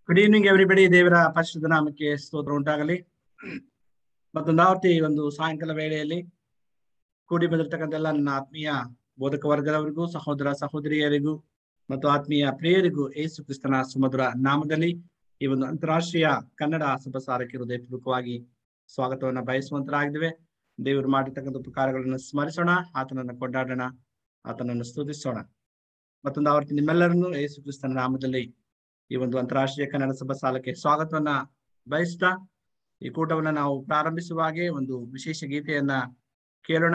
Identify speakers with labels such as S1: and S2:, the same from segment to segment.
S1: Good evening everybody ದೇವರ ಪರಿಶುದ್ಧ ನಾಮಕ್ಕೆ ಸ್ತೋತ್ರ ಉಂಟಾಗಲಿ ಮತ್ತೊಂದಾವರ್ತಿ ಈ ಒಂದು ಸಾಯಂಕಾಲ ವೇಳೆಯಲ್ಲಿ ಕೂಡಿ ಬಂದಿರತಕ್ಕಂಥ ಎಲ್ಲ ನನ್ನ ಆತ್ಮೀಯ ಬೋಧಕ ವರ್ಗದವರಿಗೂ ಸಹೋದರ ಸಹೋದರಿಯರಿಗೂ ಮತ್ತು ಆತ್ಮೀಯ ಪ್ರಿಯರಿಗೂ ಏಸು ಕ್ರಿಸ್ತನ ಸುಮಧುರ ನಾಮದಲ್ಲಿ ಈ ಒಂದು ಅಂತಾರಾಷ್ಟ್ರೀಯ ಕನ್ನಡ ಸಭಸಾರಕ್ಕೆ ಹೃದಯಪೂರ್ವಕವಾಗಿ ಸ್ವಾಗತವನ್ನ ಬಯಸುವಂತರಾಗಿದ್ದೇವೆ ದೇವರು ಮಾಡಿರ್ತಕ್ಕಂಥ ಉಪಕಾರಗಳನ್ನು ಸ್ಮರಿಸೋಣ ಆತನನ್ನು ಕೊಂಡಾಡೋಣ ಆತನನ್ನು ಸ್ತುತಿಸೋಣ ಮತ್ತೊಂದು ಆವರ್ತಿ ನಿಮ್ಮೆಲ್ಲರನ್ನು ಏಸು ಕ್ರಿಸ್ತನ ನಾಮದಲ್ಲಿ ಈ ಒಂದು ಅಂತಾರಾಷ್ಟ್ರೀಯ ಕನ್ನಡ ಸಭಾ ಸಾಲಕ್ಕೆ ಸ್ವಾಗತವನ್ನ ಬಯಸ್ತಾ ಈ ಕೂಟವನ್ನ ನಾವು ಪ್ರಾರಂಭಿಸುವ ಹಾಗೆ ಒಂದು ವಿಶೇಷ ಗೀತೆಯನ್ನ ಕೇಳೋಣ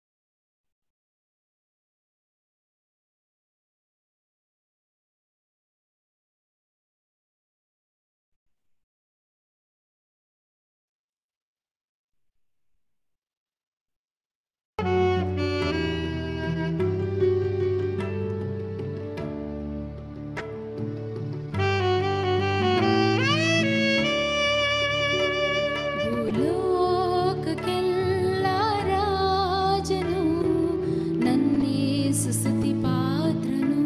S2: ಭೂಲೋಕಕ್ಕೆಲ್ಲ ರಾಜನು ನನ್ನೇಸು ಸ್ತುತಿ ಪಾತ್ರನು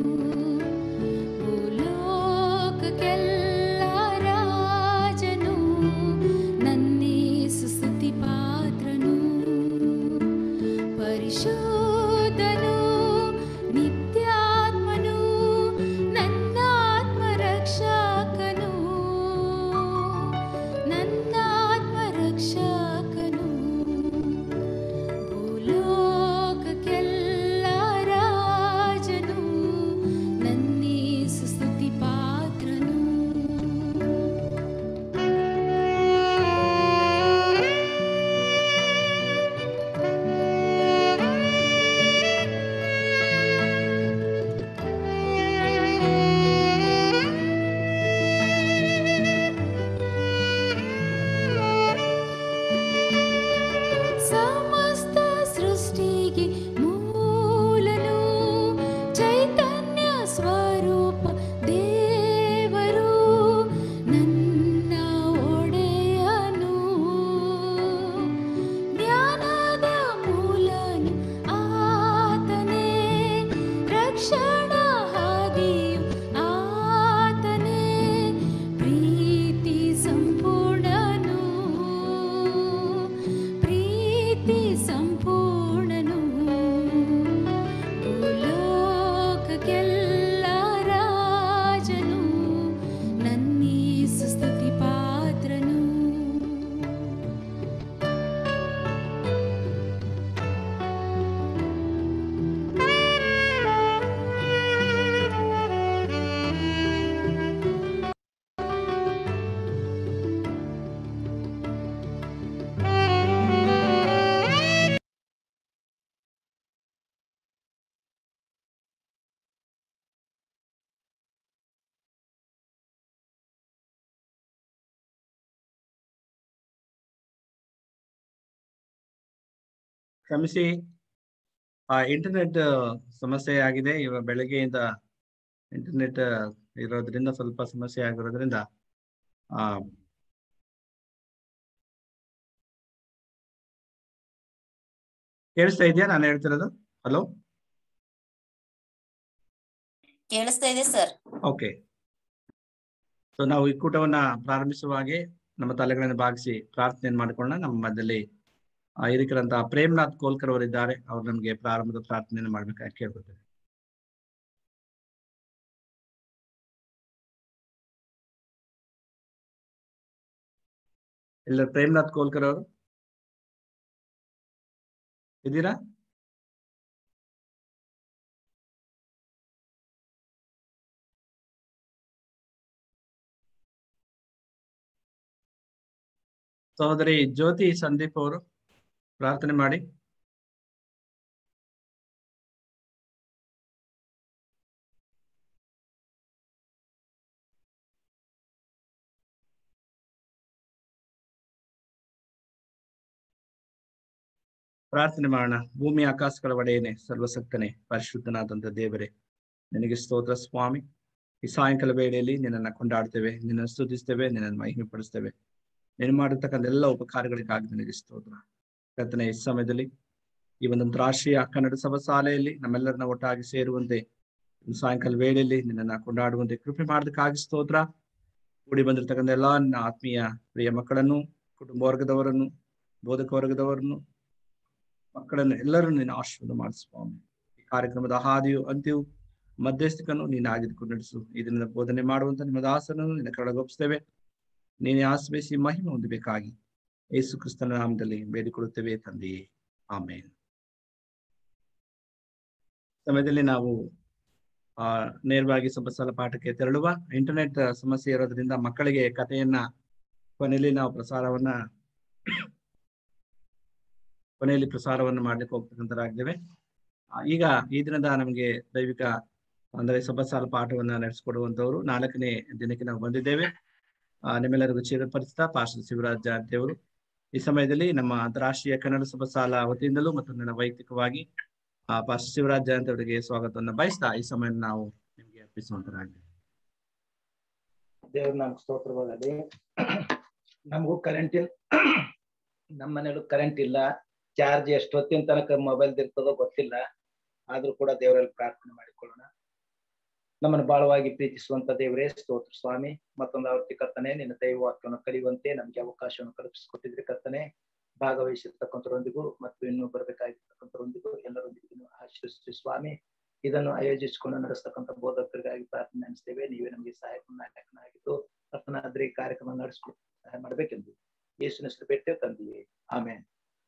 S2: ಭೂಲೋಕಕ್ಕೆಲ್ಲ ರಾಜನು ನನ್ನೇಸು ಸ್ತುತಿ ಪಾತ್ರನು ಪರಿಶೋಧನು ನಿತ್ಯಾತ್ಮನು ನನ್ನಾತ್ಮ ರಕ್ಷಕನು ನನ್ನಾತ್ಮ ರಕ್ಷಕನು ಭೂಲೋಕಕ್ಕೆಲ್ಲ ರಾಜನು ನನ್ನೇಸು ಸ್ತುತಿ ಪಾತ್ರನು ಸಮಸ್ತ ಸೃಷ್ಟಿಗೆ ಮೂಲನು ಚೈತನ್ಯ ಸ್ವರೂಪ ದೇವರು ನನ್ನ ಒಡೆಯನು ಜ್ಞಾನದ ಮೂಲನು ಆತನೇ ರಕ್ಷಣಾ ಹಾದಿಯು ಆತನೇ ಪ್ರೀತಿ ಸಂಪೂರ್ಣನು ಪ್ರೀತಿ ಸಂಪೂರ್ಣನು ಭೂಲೋಕಕ್ಕೆಲ್ಲ ರಾಜನು ನನ್ನೀಸು ಸ್ತುತಿ ಪಾತ್ರನು
S1: ಕ್ಷಮಿಸಿ ಆ ಇಂಟರ್ನೆಟ್ ಸಮಸ್ಯೆ ಆಗಿದೆ ಇವಾಗ ಬೆಳಗ್ಗೆಯಿಂದ ಇಂಟರ್ನೆಟ್ ಇರೋದ್ರಿಂದ ಸ್ವಲ್ಪ ಸಮಸ್ಯೆ ಆಗಿರೋದ್ರಿಂದ ಆ ಕೇಳಿಸ್ತಾ ಇದೆಯಾ ನಾನು ಹೇಳ್ತಿರೋದು ಹಲೋ
S3: ಕೇಳಿಸ್ತಾ ಇದೆ ಸರ್
S1: ಓಕೆ ಸೊ ನಾವು ಈ ಕೂಟವನ್ನ ಪ್ರಾರಂಭಿಸುವ ಹಾಗೆ ನಮ್ಮ ತಲೆಗಳನ್ನು ಭಾಗಿಸಿ ಪ್ರಾರ್ಥನೆಯನ್ನು ಮಾಡಿಕೊಳ್ಳೋಣ ನಮ್ಮ ಮಧ್ಯದಲ್ಲಿ ಆ ಹಿರಿಕರಂತ ಪ್ರೇಮ್ನಾಥ್ ಕೋಲ್ಕರ್ ಅವರಿದ್ದಾರೆ ಅವ್ರು ನಮಗೆ ಪ್ರಾರಂಭದ ಪ್ರಾರ್ಥನೆಯನ್ನು ಮಾಡ್ಬೇಕಾಗಿ ಕೇಳ್ಕೊತೇವೆ ಇಲ್ಲ ಪ್ರೇಮ್ನಾಥ್ ಕೋಲ್ಕರ್ ಅವರು ಇದ್ದೀರಾ ಸಹೋದರಿ ಜ್ಯೋತಿ ಸಂದೀಪ್ ಅವರು ಪ್ರಾರ್ಥನೆ ಮಾಡಿ ಪ್ರಾರ್ಥನೆ ಮಾಡೋಣ ಭೂಮಿ ಆಕಾಶಗಳ ಒಡೆಯನೆ ಸರ್ವಸಕ್ತನೆ ಪರಿಶುದ್ಧನಾದಂತ ದೇವರೇ ನಿನಗೆ ಸ್ತೋತ್ರ ಸ್ವಾಮಿ ಈ ಸಾಯಂಕಾಲ ವೇಳೆಯಲ್ಲಿ ನಿನ್ನನ್ನು ಕೊಂಡಾಡ್ತೇವೆ ನಿನ್ನನ್ನು ಸ್ತುತಿಸ್ತೇವೆ ನಿನ್ನನ್ನು ಮಹಿಮೆ ಪಡಿಸ್ತೇವೆ ನೀನು ಮಾಡಿರ್ತಕ್ಕಂಥ ಎಲ್ಲ ಉಪಕಾರಗಳಿಗಾಗಿ ನಿನಗೆ ಸ್ತೋತ್ರ ಕರ್ತನೆ ಈ ಸಮಯದಲ್ಲಿ ಈ ಒಂದು ರಾಷ್ಟ್ರೀಯ ಕನ್ನಡ ಸಭಾ ಶಾಲೆಯಲ್ಲಿ ನಮ್ಮೆಲ್ಲರನ್ನ ಒಟ್ಟಾಗಿ ಸೇರುವಂತೆ ಈ ಸಾಯಂಕಾಲ ವೇಳೆಯಲ್ಲಿ ನಿನ್ನನ್ನ ಕೊಂಡಾಡುವಂತೆ ಕೃಪೆ ಮಾಡೋದಕ್ಕಾಗಿ ಸ್ತೋತ್ರ ಕೂಡಿ ಬಂದಿರತಕ್ಕಂಥ ಎಲ್ಲ ನನ್ನ ಆತ್ಮೀಯ ಪ್ರಿಯ ಮಕ್ಕಳನ್ನು ಕುಟುಂಬ ವರ್ಗದವರನ್ನು ಬೋಧಕ ವರ್ಗದವರನ್ನು ಮಕ್ಕಳನ್ನು ಎಲ್ಲರನ್ನು ನೀನು ಆಶೀರ್ವಾದ ಮಾಡಿ ಸ್ವಾಮಿ ಈ ಕಾರ್ಯಕ್ರಮದ ಹಾದಿಯು ಅಂತ್ಯವು ಮಧ್ಯಸ್ಥಿಕನ್ನು ನೀನು ಆಗಿದ್ದುಕೊಂಡು ನಡೆಸು ಇದರಿಂದ ಬೋಧನೆ ಮಾಡುವಂತ ನಿಮ್ಮ ದಾಸನನ್ನು ನಿನ್ನ ಕರಗೊಪ್ಪಿಸ್ತೇವೆ ನೀನೇ ಆಶ್ರಯಿಸಿ ಮಹಿಮೆ ಹೊಂದಬೇಕಾಗಿ ಯೇಸು ಕ್ರಿಸ್ತನ ನಾಮದಲ್ಲಿ ಬೇಡಿಕೊಳ್ಳುತ್ತೇವೆ ತಂದೆಯೇ ಆಮೇಲೆ ಸಮಯದಲ್ಲಿ ನಾವು ಆ ನೇರವಾಗಿ ಸ್ವಲ್ಪ ಸಲ ಪಾಠಕ್ಕೆ ತೆರಳುವ ಇಂಟರ್ನೆಟ್ ಸಮಸ್ಯೆ ಇರೋದ್ರಿಂದ ಮಕ್ಕಳಿಗೆ ಕಥೆಯನ್ನ ಕೊನೆಯಲ್ಲಿ ನಾವು ಪ್ರಸಾರವನ್ನ ಕೊನೆಯಲ್ಲಿ ಪ್ರಸಾರವನ್ನು ಮಾಡ್ಲಿಕ್ಕೆ ಹೋಗ್ತಕ್ಕಂಥರಾಗಿದ್ದೇವೆ ಆ, ಈಗ ಈ ದಿನದ ನಮಗೆ ದೈವಿಕ ಅಂದರೆ ಸಭಸಾಲ ಪಾಠವನ್ನ ನಡೆಸಿಕೊಡುವಂತವರು ನಾಲ್ಕನೇ ದಿನಕ್ಕೆ ನಾವು ಬಂದಿದ್ದೇವೆ ಆ, ನಿಮ್ಮೆಲ್ಲರಿಗೂ ಚಿರಪರಿಚಿತ ಪಾಸ್ಟರ್ ಶಿವರಾಜ್ ಜಾರತಿ ಅವರು ಈ ಸಮಯದಲ್ಲಿ ನಮ್ಮ ಅಂತಾರಾಷ್ಟ್ರೀಯ ಕನ್ನಡ ಸಭಸಾಲ ವತಿಯಿಂದಲೂ ಮತ್ತು ನನ್ನ ವೈಯಕ್ತಿಕವಾಗಿ ಆ ಪಾಸ್ಟರ್ ಶಿವರಾಜ್ ಜಯಂತ್ ಅವರಿಗೆ ಸ್ವಾಗತವನ್ನು ಬಯಸ್ತಾ ಈ ಸಮಯ ನಾವು ನಿಮಗೆ ಅರ್ಪಿಸುವಂತರಾಗಿದೆ
S4: ದೇವ್ರ ನಮ್ಗೆ ಸ್ತೋತ್ರವಾಗಲಿ ನಮಗೂ ಕರೆಂಟ್ ಇಲ್ಲ ನಮ್ಮ ಮನೇಲೂ ಕರೆಂಟ್ ಇಲ್ಲ ಚಾರ್ಜ್ ಎಷ್ಟೊತ್ತಿನ ತನಕ ಮೊಬೈಲ್ ಇರ್ತದೋ ಗೊತ್ತಿಲ್ಲ ಆದ್ರೂ ಕೂಡ ದೇವರಲ್ಲಿ ಪ್ರಾರ್ಥನೆ ಮಾಡಿಕೊಳ್ಳೋಣ ನಮ್ಮನ್ನು ಬಾಳವಾಗಿ ಪ್ರೀತಿಸುವಂತ ದೇವರೇ ಸ್ತೋತ್ರ ಸ್ವಾಮಿ ಮತ್ತೊಂದು ಆವರ್ತಿ ಕರ್ತನೆ ನಿನ್ನ ದೈವ ವಾಕ್ಯವನ್ನು ಕಲಿಯುವಂತೆ ನಮ್ಗೆ ಅವಕಾಶವನ್ನು ಕಲ್ಪಿಸಿಕೊಟ್ಟಿದ್ರಿ ಕರ್ತನೆ ಭಾಗವಹಿಸಿರ್ತಕ್ಕಂಥರೊಂದಿಗೂ ಮತ್ತು ಇನ್ನೂ ಬರಬೇಕಾಗಿರ್ತಕ್ಕಂಥರೊಂದಿಗೂ ಎಲ್ಲರೊಂದಿಗೂ ನೀವು ಆಶೀರ್ವದಿಸಿ ಸ್ವಾಮಿ ಇದನ್ನು ಆಯೋಜಿಸಿಕೊಂಡು ನಡೆಸ್ತಕ್ಕಂಥ ಬೋಧಕರಿಗಾಗಿ ಪ್ರಾರ್ಥನೆ ನಡೆಸ್ತೇವೆ ನೀವೇ ನಮಗೆ ಸಹಾಯಕ ನಾಯಕನಾಗಿದ್ದು ಕರ್ತನಾದ್ರೆ ಈ ಕಾರ್ಯಕ್ರಮ ನಡೆಸ್ಕೊಂಡು ಸಹಾಯ ಮಾಡಬೇಕೆಂದು ಯೇಸುನ ಹೆಸರು ಬಿಟ್ಟೆ ತಂದೆಯೇ ಆಮೇಲೆ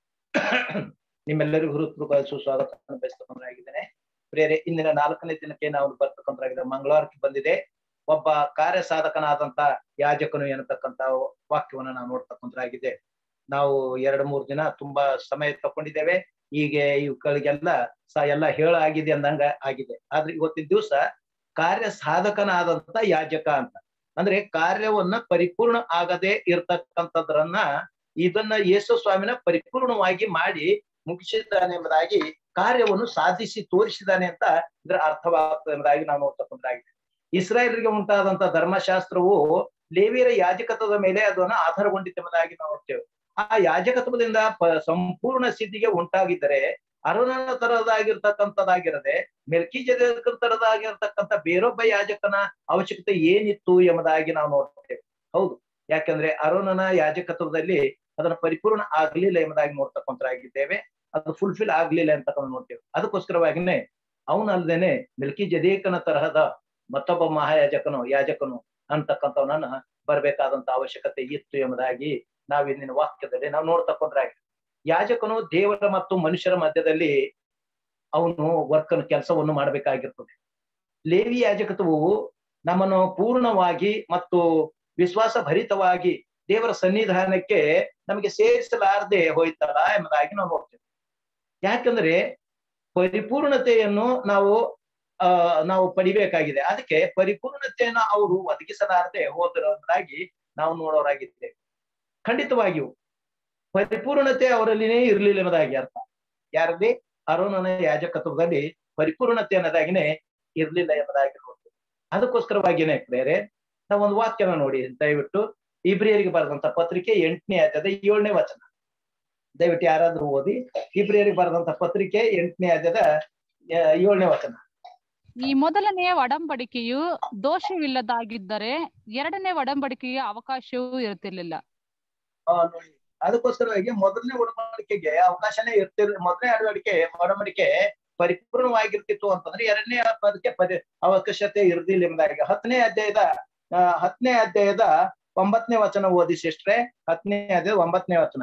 S4: ನಿಮ್ಮೆಲ್ಲರಿಗೂ ಹೃತ್ಪೂರ್ವಕ ಸುಸ್ವಾಗತ ಬಯಸ್ತಕ್ಕಂಥಾಗಿದ್ದೇನೆ ಪ್ರೇರೆ ಇಂದಿನ ನಾಲ್ಕನೇ ದಿನಕ್ಕೆ ನಾವು ಬರ್ತಕ್ಕಂಥಾಗಿದೆ ಮಂಗಳವಾರಕ್ಕೆ ಬಂದಿದೆ ಒಬ್ಬ ಕಾರ್ಯ ಸಾಧಕನಾದಂತ ಯಾಜಕನು ಎನ್ನತಕ್ಕಂತ ವಾಕ್ಯವನ್ನು ನಾವು ನೋಡ್ತಕ್ಕಂಥಾಗಿದೆ ನಾವು ಎರಡು ಮೂರು ದಿನ ತುಂಬಾ ಸಮಯ ತಕೊಂಡಿದ್ದೇವೆ ಹೀಗೆ ಇವುಗಳಿಗೆಲ್ಲ ಸ ಎಲ್ಲ ಹೇಳ ಆಗಿದೆ ಅಂದಂಗ ಆಗಿದೆ ಆದ್ರೆ ಇವತ್ತಿನ ದಿವಸ ಕಾರ್ಯ ಸಾಧಕನಾದಂತ ಯಾಜಕ ಅಂತ ಅಂದ್ರೆ ಕಾರ್ಯವನ್ನ ಪರಿಪೂರ್ಣ ಆಗದೆ ಇರ್ತಕ್ಕಂಥದ್ರನ್ನ ಇದನ್ನ ಯೇಸು ಸ್ವಾಮಿನ ಪರಿಪೂರ್ಣವಾಗಿ ಮಾಡಿ ಮುಗಿಸಿದ್ದಾನೆ ಎಂಬುದಾಗಿ ಕಾರ್ಯವನ್ನು ಸಾಧಿಸಿ ತೋರಿಸಿದ್ದಾನೆ ಅಂತ ಇದರ ಅರ್ಥವಾಗ್ತದೆ ಎಂಬುದಾಗಿ ನಾವು ನೋಡ್ತಕ್ಕಂಥದ್ದಾಗಿದೆ ಇಸ್ರಾಯೇಲರಿಗೆ ಉಂಟಾದಂತ ಧರ್ಮಶಾಸ್ತ್ರವು ಲೇವಿಯರ ಯಾಜಕತ್ವದ ಮೇಲೆ ಅದನ್ನ ಆಧಾರಗೊಂಡಿತ್ತು ಎಂಬುದಾಗಿ ನಾವು ನೋಡ್ತೇವೆ ಆ ಯಾಜಕತ್ವದಿಂದ ಪ ಸಂಪೂರ್ಣ ಸಿದ್ಧಿಗೆ ಉಂಟಾಗಿದ್ದರೆ ಅರುಣನ ತರದಾಗಿರ್ತಕ್ಕಂಥದ್ದಾಗಿರದೆ ಮೆಲ್ಕಿ ಜಗತ್ತರ ತರದಾಗಿರ್ತಕ್ಕಂಥ ಬೇರೊಬ್ಬ ಯಾಜಕನ ಅವಶ್ಯಕತೆ ಏನಿತ್ತು ಎಂಬುದಾಗಿ ನಾವು ನೋಡ್ತೇವೆ ಹೌದು ಯಾಕಂದ್ರೆ ಅರುಣನ ಯಾಜಕತ್ವದಲ್ಲಿ ಅದನ್ನ ಪರಿಪೂರ್ಣ ಆಗ್ಲಿಲ್ಲ ಎಂಬುದಾಗಿ ನೋಡ್ತಕ್ಕಂಥರಾಗಿದ್ದೇವೆ ಅದು ಫುಲ್ಫಿಲ್ ಆಗ್ಲಿಲ್ಲ ಅಂತಕ್ಕಂಥ ನೋಡ್ತೇವೆ ಅದಕ್ಕೋಸ್ಕರವಾಗಿನೇ ಅವನಲ್ದೇನೆ ಮಿಲ್ಕಿ ಜದೇಕನ ತರಹದ ಮತ್ತೊಬ್ಬ ಮಹಾಯಾಜಕನು ಯಾಜಕನು ಅಂತಕ್ಕಂಥವನನ್ನ ಬರ್ಬೇಕಾದಂತ ಅವಶ್ಯಕತೆ ಇತ್ತು ಎಂಬುದಾಗಿ ನಾವ್ ಇಂದಿನ ವಾಕ್ಯದಲ್ಲಿ ನಾವು ನೋಡ್ತಕ್ಕಂಥರಾಗಿ ಯಾಜಕನು ದೇವರ ಮತ್ತು ಮನುಷ್ಯರ ಮಧ್ಯದಲ್ಲಿ ಅವನು ವರ್ಕ್ ಕೆಲಸವನ್ನು ಮಾಡಬೇಕಾಗಿರ್ತದೆ ಲೇವಿ ಯಾಜಕತ್ವವು ನಮ್ಮನ್ನು ಪೂರ್ಣವಾಗಿ ಮತ್ತು ವಿಶ್ವಾಸ ಭರಿತವಾಗಿ ದೇವರ ಸನ್ನಿಧಾನಕ್ಕೆ ನಮಗೆ ಸೇರಿಸಲಾರದೆ ಹೋಯ್ತಲ್ಲ ಎಂಬುದಾಗಿ ನಾವು ನೋಡ್ತೇವೆ ಯಾಕಂದ್ರೆ ಪರಿಪೂರ್ಣತೆಯನ್ನು ನಾವು ಆ ನಾವು ಪಡಿಬೇಕಾಗಿದೆ ಅದಕ್ಕೆ ಪರಿಪೂರ್ಣತೆಯನ್ನು ಅವರು ಒದಗಿಸಲಾರದೆ ಹೋದರಾಗಿ ನಾವು ನೋಡೋರಾಗಿದ್ದೇವೆ ಖಂಡಿತವಾಗಿಯೂ ಪರಿಪೂರ್ಣತೆ ಅವರಲ್ಲಿನೇ ಇರ್ಲಿಲ್ಲ ಎಂಬುದಾಗಿ ಅರ್ಥ ಯಾರಲ್ಲಿ ಅರುಣನ ಯಾಜಕತ್ವದಲ್ಲಿ ಪರಿಪೂರ್ಣತೆ ಅನ್ನೋದಾಗಿನೇ ಇರ್ಲಿಲ್ಲ ಎಂಬುದಾಗಿ ನೋಡ್ತೇವೆ ಅದಕ್ಕೋಸ್ಕರವಾಗಿನೇ ಬೇರೆ ನಾವು ಒಂದು ವಾಕ್ಯನ ನೋಡಿ ದಯವಿಟ್ಟು ಇಬ್ರಿಯರಿಗೆ ಬರೆದಂತ ಪತ್ರಿಕೆ ಎಂಟನೇ ಅಧ್ಯಾಯದ ಏಳನೇ ವಚನ ದಯವಿಟ್ಟು ಯಾರಾದ್ರೂ ಓದಿ ಇಬ್ರಿಯರಿಗೆ ಬರೆದಂತ ಪತ್ರಿಕೆ ಎಂಟನೇ ಅಧ್ಯಾಯದ ಏಳನೇ ವಚನ
S5: ಈ ಮೊದಲನೆಯ ಒಡಂಬಡಿಕೆಯು ದೋಷವಿಲ್ಲದಾಗಿದ್ದರೆ ಎರಡನೇ ಒಡಂಬಡಿಕೆಗೆ ಅವಕಾಶವೂ ಇರುತ್ತಿರ್ಲಿಲ್ಲ
S4: ಆ, ನೋಡಿ ಅದಕ್ಕೋಸ್ಕರವಾಗಿ ಮೊದಲನೇ ಒಡಂಬಡಿಕೆಗೆ ಅವಕಾಶನೇ ಇರ್ತಿರ್ ಮೊದಲನೇ ಅಳವಡಿಕೆ ಒಡಂಬಡಿಕೆ ಪರಿಪೂರ್ಣವಾಗಿರ್ತಿತ್ತು ಅಂತಂದ್ರೆ ಎರಡನೇ ಅದಕ್ಕೆ ಪರಿ ಅವಕಾಶತೆ ಇರ್ದಿಲ್ಲ ಎಂಬುದಾಗಿ ಹತ್ತನೇ ಅಧ್ಯಾಯದ ಆ, ಹತ್ತನೇ ಅಧ್ಯಾಯದ ಒಂಬತ್ತನೇ ವಚನ ಓದಿ ಸಿಸ್ಟ್ರೆ ಹತ್ತನೇ ಅಧ್ಯಾಯದ ಒಂಬತ್ತನೇ ವಚನ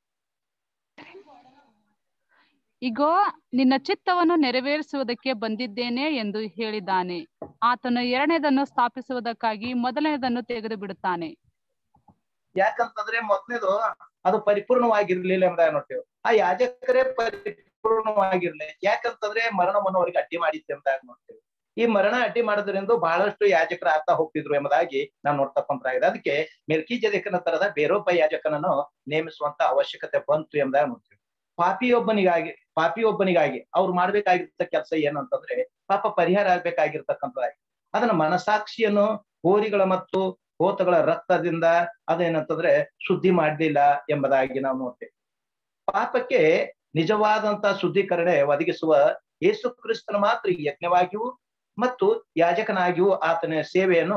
S5: ಇಗೋ ನಿನ್ನ ಚಿತ್ತವನ್ನು ನೆರವೇರಿಸುವುದಕ್ಕೆ ಬಂದಿದ್ದೇನೆ ಎಂದು ಹೇಳಿದ್ದಾನೆ ಆತನು ಎರಡನೇದನ್ನು ಸ್ಥಾಪಿಸುವುದಕ್ಕಾಗಿ ಮೊದಲನೇದನ್ನು ತೆಗೆದು ಬಿಡುತ್ತಾನೆ
S4: ಯಾಕಂತಂದ್ರೆ ಮೊದಲನೇದು ಅದು ಪರಿಪೂರ್ಣವಾಗಿರ್ಲಿಲ್ಲ ಎಂಬುದಾಗಿ ನೋಡ್ತೇವೆ ಆ ಯಾಜಕರೇ ಪರಿಪೂರ್ಣವಾಗಿರ್ಲಿ ಯಾಕಂತಂದ್ರೆ ಮರಣವನ್ನು ಅವರಿಗೆ ಅಡ್ಡಿ ಮಾಡಿತ್ತು ಎಂಬುದಾಗಿ ನೋಡ್ತೇವೆ ಈ ಮರಣ ಅಡ್ಡಿ ಮಾಡೋದ್ರಿಂದ ಬಹಳಷ್ಟು ಯಾಜಕರ ಆಗ್ತಾ ಹೋಗ್ತಿದ್ರು ಎಂಬುದಾಗಿ ನಾವು ನೋಡ್ತಕ್ಕಂತಾಗಿದೆ ಅದಕ್ಕೆ ಮೆಲ್ಕಿ ಜದೇಕನ ತರದ ಬೇರೊಬ್ಬ ಯಾಜಕನನ್ನು ನೇಮಿಸುವಂತ ಅವಶ್ಯಕತೆ ಬಂತು ಎಂಬುದಾಗಿ ನೋಡ್ತೇವೆ ಪಾಪಿಯೊಬ್ಬನಿಗಾಗಿ ಪಾಪಿಯೊಬ್ಬನಿಗಾಗಿ ಅವ್ರು ಮಾಡ್ಬೇಕಾಗಿರ್ತ ಕೆಲಸ ಏನಂತಂದ್ರೆ ಪಾಪ ಪರಿಹಾರ ಆಗ್ಬೇಕಾಗಿರ್ತಕ್ಕಂಥದ್ದಾಗಿ ಅದನ್ನ ಮನಸಾಕ್ಷಿಯನ್ನು ಹೋರಿಗಳ ಮತ್ತು ಹೋತಗಳ ರಕ್ತದಿಂದ ಅದೇನಂತಂದ್ರೆ ಶುದ್ಧಿ ಮಾಡ್ಲಿಲ್ಲ ಎಂಬುದಾಗಿ ನಾವು ನೋಡ್ತೇವೆ ಪಾಪಕ್ಕೆ ನಿಜವಾದಂತ ಶುದ್ಧೀಕರಣೆ ಒದಗಿಸುವ ಯೇಸು ಕ್ರಿಸ್ತನ ಮಾತ್ರ ಯಜ್ಞವಾಗಿಯೂ ಮತ್ತು ಯಾಜಕನಾಗಿಯೂ ಆತನ ಸೇವೆಯನ್ನು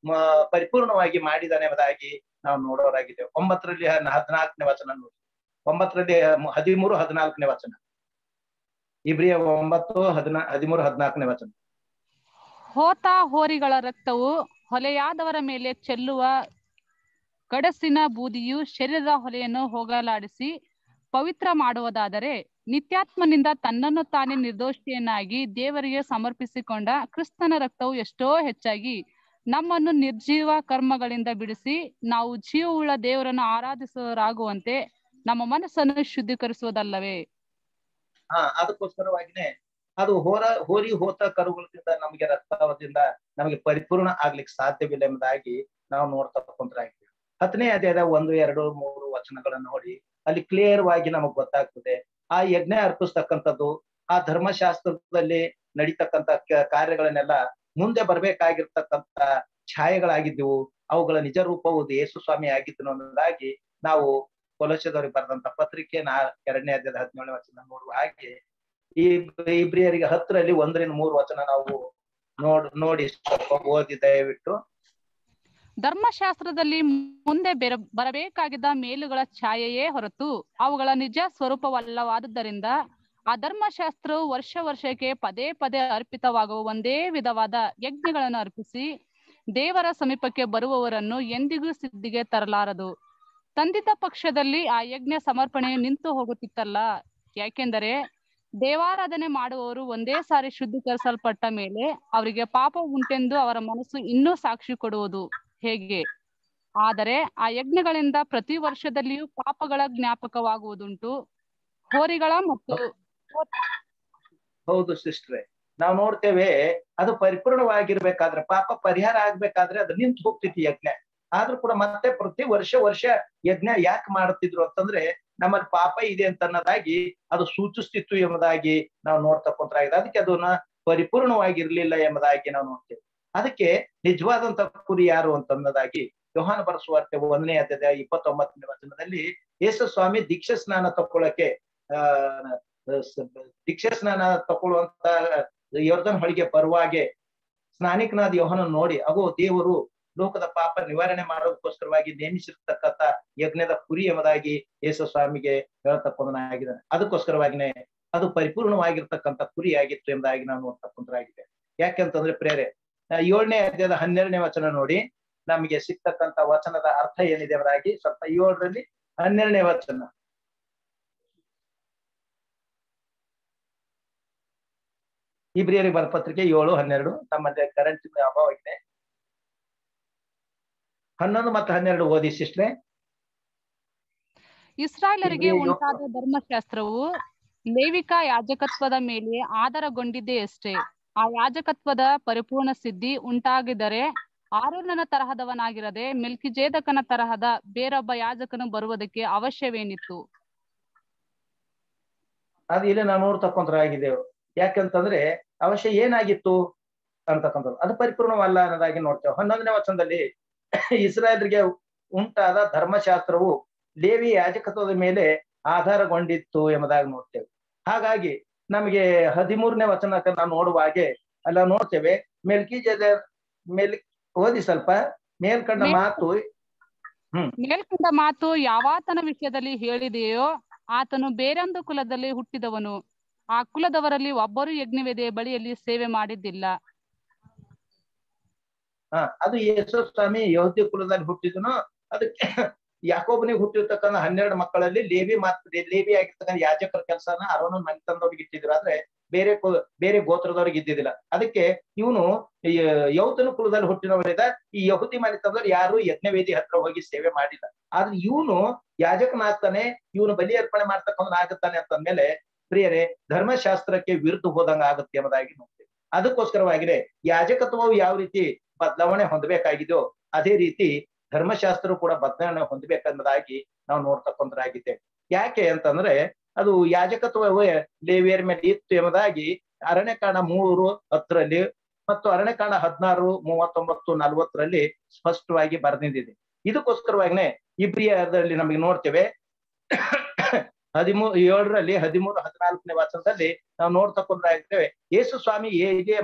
S4: ಮ- ಪರಿಪೂರ್ಣವಾಗಿ ಮಾಡಿದಾನೆ ಎಂಬುದಾಗಿ ನಾವು ನೋಡೋರಾಗಿದ್ದೇವೆ ಒಂಬತ್ತರಲ್ಲಿ ಹ- ಹದಿನಾಲ್ಕನೇ ವಚನ ನೋಡಿ ಒಂಬತ್ತರಲ್ಲಿ ಹ- ಹದಿಮೂರು ಹದಿನಾಲ್ಕನೇ ವಚನ ಇಬ್ರಿಯ ಒಂಬತ್ತು ಹದಿನಾ ಹದಿಮೂರು ಹದಿನಾಲ್ಕನೇ ವಚನ
S5: ಹೋತ ಹೋರಿಗಳ ರಕ್ತವು ಹೊಲೆಯಾದವರ ಮೇಲೆ ಚೆಲ್ಲುವ ಗಡಸಿನ ಬೂದಿಯು ಶರೀರದ ಹೊಲೆಯನ್ನು ಹೋಗಲಾಡಿಸಿ ಪವಿತ್ರ ಮಾಡುವುದಾದರೆ ನಿತ್ಯಾತ್ಮನಿಂದ ತನ್ನನ್ನು ತಾನೇ ನಿರ್ದೋಷಿಯನ್ನಾಗಿ ದೇವರಿಗೆ ಸಮರ್ಪಿಸಿಕೊಂಡ ಕ್ರಿಸ್ತನ ರಕ್ತವು ಎಷ್ಟೋ ಹೆಚ್ಚಾಗಿ ನಮ್ಮನ್ನು ನಿರ್ಜೀವ ಕರ್ಮಗಳಿಂದ ಬಿಡಿಸಿ ನಾವು ಜೀವವುಳ್ಳ ದೇವರನ್ನು ಆರಾಧಿಸುವರಾಗುವಂತೆ ನಮ್ಮ ಮನಸ್ಸನ್ನು ಶುದ್ಧೀಕರಿಸುವುದಲ್ಲವೇ
S4: ಹಾ ಅದಕ್ಕೋಸ್ಕರವಾಗಿನೇ ಅದು ಹೋರ ಹೋರಿ ಹೋತ ಕರುಗಳಿಂದ ನಮಗೆ ರಕ್ತದಿಂದ ನಮಗೆ ಪರಿಪೂರ್ಣ ಆಗ್ಲಿಕ್ಕೆ ಸಾಧ್ಯವಿಲ್ಲ ಎಂಬುದಾಗಿ ನಾವು ನೋಡ್ತಾ ಕುಂತ್ರಾಗಿದ್ದೀವಿ ಹತ್ತನೇ ಅಧ್ಯಾಯದ ಒಂದು ಎರಡು ಮೂರು ವಚನಗಳನ್ನು ನೋಡಿ ಅಲ್ಲಿ ಕ್ಲಿಯರ್ ವಾಗಿ ನಮಗ್ ಗೊತ್ತಾಗ್ತದೆ ಆ ಯಜ್ಞ ಅರ್ಪಿಸ್ತಕ್ಕಂಥದ್ದು ಆ ಧರ್ಮಶಾಸ್ತ್ರದಲ್ಲಿ ನಡೀತಕ್ಕಂಥ ಕ- ಕಾರ್ಯಗಳನ್ನೆಲ್ಲ ಮುಂದೆ ಬರ್ಬೇಕಾಗಿರ್ತಕ್ಕಂಥ ಛಾಯೆಗಳಾಗಿದ್ದವು ಅವುಗಳ ನಿಜ ರೂಪವು ಯೇಸು ಸ್ವಾಮಿ ಆಗಿದ್ದನು ಅನ್ನೋದಾಗಿ ನಾವು ಕೊಲಸದವರಿಗೆ ಬರೆದಂತ ಪತ್ರಿಕೆ ನಾ ಎರಡನೇ ಅಧ್ಯಾಯದ ಹದಿನೇಳನೇ ವಚನ ನೋಡುವ ಹಾಗೆ ಈ ಇಬ್ರಿಯರಿಗೆ ಹತ್ತರಲ್ಲಿ ಒಂದರಿಂದ ಮೂರು ವಚನ ನಾವು ನೋಡ್ ನೋಡಿ ಸ್ವಲ್ಪ ಓದಿ ದಯವಿಟ್ಟು
S5: ಧರ್ಮಶಾಸ್ತ್ರದಲ್ಲಿ ಮುಂದೆ ಬೆರ ಬರಬೇಕಾಗಿದ್ದ ಮೇಲುಗಳ ಛಾಯೆಯೇ ಹೊರತು ಅವುಗಳ ನಿಜ ಸ್ವರೂಪವಲ್ಲವಾದುದರಿಂದ ಆ ಧರ್ಮಶಾಸ್ತ್ರವು ವರ್ಷ ವರ್ಷಕ್ಕೆ ಪದೇ ಪದೇ ಅರ್ಪಿತವಾಗುವ ಒಂದೇ ವಿಧವಾದ ಯಜ್ಞಗಳನ್ನು ಅರ್ಪಿಸಿ ದೇವರ ಸಮೀಪಕ್ಕೆ ಬರುವವರನ್ನು ಎಂದಿಗೂ ಸಿದ್ಧಿಗೆ ತರಲಾರದು ತಂದಿದ್ದ ಪಕ್ಷದಲ್ಲಿ ಆ ಯಜ್ಞ ಸಮರ್ಪಣೆಯು ನಿಂತು ಹೋಗುತ್ತಿತ್ತಲ್ಲ ಯಾಕೆಂದರೆ ದೇವಾರಾಧನೆ ಮಾಡುವವರು ಒಂದೇ ಸಾರಿ ಶುದ್ಧೀಕರಿಸಲ್ಪಟ್ಟ ಮೇಲೆ ಅವರಿಗೆ ಪಾಪ ಉಂಟೆಂದು ಅವರ ಮನಸ್ಸು ಇನ್ನೂ ಸಾಕ್ಷಿ ಕೊಡುವುದು ಹೇಗೆ ಆದರೆ ಆ ಯಜ್ಞಗಳಿಂದ ಪ್ರತಿ ವರ್ಷದಲ್ಲಿಯೂ ಪಾಪಗಳ ಜ್ಞಾಪಕವಾಗುವುದುಂಟು ಹೋರಿಗಳ ಮತ್ತು
S4: ಹೌದು ಸಿಸ್ಟ್ರೆ ನಾವು ನೋಡ್ತೇವೆ ಅದು ಪರಿಪೂರ್ಣವಾಗಿರ್ಬೇಕಾದ್ರೆ ಪಾಪ ಪರಿಹಾರ ಆಗ್ಬೇಕಾದ್ರೆ ಅದು ನಿಂತು ಹೋಗ್ತಿತ್ತು ಯಜ್ಞ ಆದ್ರೂ ಕೂಡ ಮತ್ತೆ ಪ್ರತಿ ವರ್ಷ ವರ್ಷ ಯಜ್ಞ ಯಾಕೆ ಮಾಡುತ್ತಿದ್ರು ಅಂತಂದ್ರೆ ನಮ್ಮಲ್ಲಿ ಪಾಪ ಇದೆ ಅಂತ ಅನ್ನೋದಾಗಿ ಅದು ಸೂಚಿಸ್ತಿತ್ತು ಎಂಬುದಾಗಿ ನಾವು ನೋಡ್ತಾ ಕುಂತ್ರಾಗಿದೆ ಅದಕ್ಕೆ ಅದನ್ನ ಪರಿಪೂರ್ಣವಾಗಿರ್ಲಿಲ್ಲ ಎಂಬುದಾಗಿ ನಾವು ನೋಡ್ತೇವೆ ಅದಕ್ಕೆ ನಿಜವಾದಂತ ಕುರಿ ಯಾರು ಅಂತನ್ನೋದಾಗಿ ಯೋಹಾನ ಬರೆಸುವಾರ್ತೆ ಒಂದನೇ ಅಧ್ಯಾಯ ಇಪ್ಪತ್ತೊಂಬತ್ತನೇ ವಚನದಲ್ಲಿ ಯೇಸು ಸ್ವಾಮಿ ದೀಕ್ಷಾ ಸ್ನಾನ ತಕೊಳ್ಳಕ್ಕೆ ಆ ದೀಕ್ಷಾ ಸ್ನಾನ ತಕೊಳ್ಳುವಂತ ಯೋರ್ಧನ್ ಹೊಳಿಗೆ ಬರುವಾಗೆ ಸ್ನಾನಿಕನಾದ ಯೋಹನ ನೋಡಿ ಅಗೋ ದೇವರು ಲೋಕದ ಪಾಪ ನಿವಾರಣೆ ಮಾಡೋದಕ್ಕೋಸ್ಕರವಾಗಿ ನೇಮಿಸಿರ್ತಕ್ಕಂಥ ಯಜ್ಞದ ಕುರಿ ಎಂಬುದಾಗಿ ಯೇಸು ಸ್ವಾಮಿಗೆ ಹೇಳ್ತಕ್ಕಂಥನಾಗಿದ್ದಾನೆ ಅದಕ್ಕೋಸ್ಕರವಾಗಿನೇ ಅದು ಪರಿಪೂರ್ಣವಾಗಿರ್ತಕ್ಕಂಥ ಕುರಿ ಆಗಿತ್ತು ಎಂಬುದಾಗಿ ನಾವು ನೋಡ್ತಕ್ಕಂಥರಾಗಿದೆ ಯಾಕೆಂತಂದ್ರೆ ಪ್ರೇರೆ ಆ, ಏಳನೇ ಅಧ್ಯಾಯದ ಹನ್ನೆರಡನೇ ವಚನ ನೋಡಿ ನಮಗೆ ಸಿಗ್ತಕ್ಕಂಥ ವಚನದ ಅರ್ಥ ಏನಿದೆ ಎಂಬುದಾಗಿ ಸ್ವಲ್ಪ ಏಳರಲ್ಲಿ ಹನ್ನೆರಡನೇ ವಚನ ಇಬ್ರಿಯರಿಗೆ ಬರ ಪತ್ರಿಕೆ ಏಳು ಹನ್ನೆರಡು ನಮ್ಮಲ್ಲಿ ಕರೆಂಟ್ ಅಭಾವ ಇದೆ ಹನ್ನೊಂದು ಮತ್ತು ಹನ್ನೆರಡು ಓದಿ ಸಿಸ್ಟ್ರೆ
S5: ಇಸ್ರಾಯೇಲರಿಗೆ
S4: ಇಬ್ರಿಯ ಯೋ-
S5: ಉಂಟಾದ ಧರ್ಮಶಾಸ್ತ್ರವು ಲೇವಿಕ ಯಾಜಕತ್ವದ ಮೇಲೆ ಆಧಾರಗೊಂಡಿದ್ದೇ ಅಷ್ಟೇ ಆ ಯಾಜಕತ್ವದ ಪರಿಪೂರ್ಣ ಸಿದ್ಧಿ ಉಂಟಾಗಿದರೆ ಆರೋನನ ತರಹದವನಾಗಿರದೆ ಮೆಲ್ಕಿಜೇದಕನ ತರಹದ ಬೇರೊಬ್ಬ ಯಾಜಕನು ಬರುವುದಕ್ಕೆ ಅವಶ್ಯವೇನಿತ್ತು
S4: ಅದು ಇಲ್ಲಿ ನಾವು ನೋಡ್ತಕ್ಕಂಥರಾಗಿದ್ದೇವೆ ಯಾಕಂತಂದ್ರೆ ಅವಶ್ಯ ಏನಾಗಿತ್ತು ಅಂತಕ್ಕಂಥದ್ದು ಅದು ಪರಿಪೂರ್ಣವಲ್ಲ ಅನ್ನೋದಾಗಿ ನೋಡ್ತೇವೆ ಹನ್ನೊಂದನೇ ವಚನದಲ್ಲಿ ಇಸ್ರಾಯೇಲ್ರಿಗೆ ಉಂಟಾದ ಧರ್ಮಶಾಸ್ತ್ರವು ಲೇವಿ ಯಾಜಕತ್ವದ ಮೇಲೆ ಆಧಾರಗೊಂಡಿತ್ತು ಎಂಬುದಾಗಿ ನೋಡ್ತೇವೆ ಹಾಗಾಗಿ ನಮಗೆ ಹದಿಮೂರನೇ ವಚನಕ್ಕೆ ನಾವು ನೋಡುವ ಹಾಗೆ ಅಲ್ಲ ನೋಡ್ತೇವೆ ಮೆಲ್ಕಿ ಜದ ಮೇಲ್ ಓದಿ ಸ್ವಲ್ಪ ಮೇಲ್ಕಂಡ
S5: ಮೇಲ್-
S4: ಮಾತು
S5: ಮೇಲ್ಕಂಡ ಮಾತು ಯಾವಾತನ ವಿಷಯದಲ್ಲಿ ಹೇಳಿದೆಯೋ ಆತನು ಬೇರೊಂದು ಕುಲದಲ್ಲಿ ಹುಟ್ಟಿದವನು ಆ ಕುಲದವರಲ್ಲಿ ಒಬ್ಬರು ಯಜ್ಞವೇದಿಯ ಬಳಿಯಲ್ಲಿ ಸೇವೆ ಮಾಡಿದ್ದಿಲ್ಲ
S4: ಹ ಅದು ಯೇಸು ಸ್ವಾಮಿ ಯಹೂದಿ ಕುಲದಲ್ಲಿ ಹುಟ್ಟಿದನು ಅದಕ್ಕೆ ಯಾಕೋಬನಿಗೆ ಹುಟ್ಟಿರ್ತಕ್ಕಂಥ ಹನ್ನೆರಡು ಮಕ್ಕಳಲ್ಲಿ ಲೇವಿ ಮಾತ್ರ ಲೇವಿ ಆಗಿರ್ತಕ್ಕಂಥ ಯಾಜಕರ ಕೆಲಸನ ಅರೋನ ಮನೆತನದವ್ರಿಗೆ ಇಟ್ಟಿದ್ರು ಆದ್ರೆ ಬೇರೆ ಕು ಬೇರೆ ಗೋತ್ರದವ್ರಿಗೆ ಇದ್ದಿದ್ದಿಲ್ಲ ಅದಕ್ಕೆ ಇವನು ಯೌತನ ಕುಲದಲ್ಲಿ ಹುಟ್ಟಿನವರಿದ ಈ ಯಹುದಿ ಮನೆತನದವ್ರು ಯಾರು ಯಜ್ಞವೇದಿ ಹತ್ರ ಹೋಗಿ ಸೇವೆ ಮಾಡಿಲ್ಲ ಆದ್ರೆ ಇವನು ಯಾಜಕನಾಗ್ತಾನೆ ಇವನು ಬಲಿ ಅರ್ಪಣೆ ಮಾಡ್ತಕ್ಕಂಥ ಆಗುತ್ತಾನೆ ಅಂತಂದ್ಮೇಲೆ ಪ್ರಿಯರೇ ಧರ್ಮಶಾಸ್ತ್ರಕ್ಕೆ ವಿರುದ್ಧ ಹೋದಂಗ ಆಗುತ್ತೆ ಎಂಬುದಾಗಿ ನೋಡ್ತೇವೆ ಅದಕ್ಕೋಸ್ಕರವಾಗಿದೆ ಯಾಜಕತ್ವವು ಯಾವ ರೀತಿ ಬದಲಾವಣೆ ಹೊಂದಬೇಕಾಗಿದೆಯೋ ಅದೇ ರೀತಿ ಧರ್ಮಶಾಸ್ತ್ರ ಕೂಡ ಬದಲಾವಣೆ ಹೊಂದಬೇಕೆಂಬುದಾಗಿ ನಾವು ನೋಡ್ತಕ್ಕಂಥರಾಗಿದ್ದೇವೆ ಯಾಕೆ ಅಂತಂದ್ರೆ ಅದು ಯಾಜಕತ್ವವೇ ಲೇವಿಯರ ಮೇಲೆ ಇತ್ತು ಎಂಬುದಾಗಿ ಅರಣ್ಯಕಾಂಡ ಮೂರು ಹತ್ತರಲ್ಲಿ ಮತ್ತು ಅರಣ್ಯಕಾಂಡ ಹದಿನಾರು ಮೂವತ್ತೊಂಬತ್ತು ನಲ್ವತ್ತರಲ್ಲಿ ಸ್ಪಷ್ಟವಾಗಿ ಬರೆದಿದೆ ಇದಕ್ಕೋಸ್ಕರವಾಗಿನೇ ಇಬ್ರಿಯದಲ್ಲಿ ನಮಗೆ ನೋಡ್ತೇವೆ ಹದಿಮೂರು ಏಳರಲ್ಲಿ ಹದಿಮೂರು ಹದಿನಾಲ್ಕನೇ ವಚನದಲ್ಲಿ ನಾವು ನೋಡ್ತಕ್ಕಂಥಾಗಿದ್ದೇವೆ ಯೇಸು ಸ್ವಾಮಿ ಹೇಗೆ ಮನೆ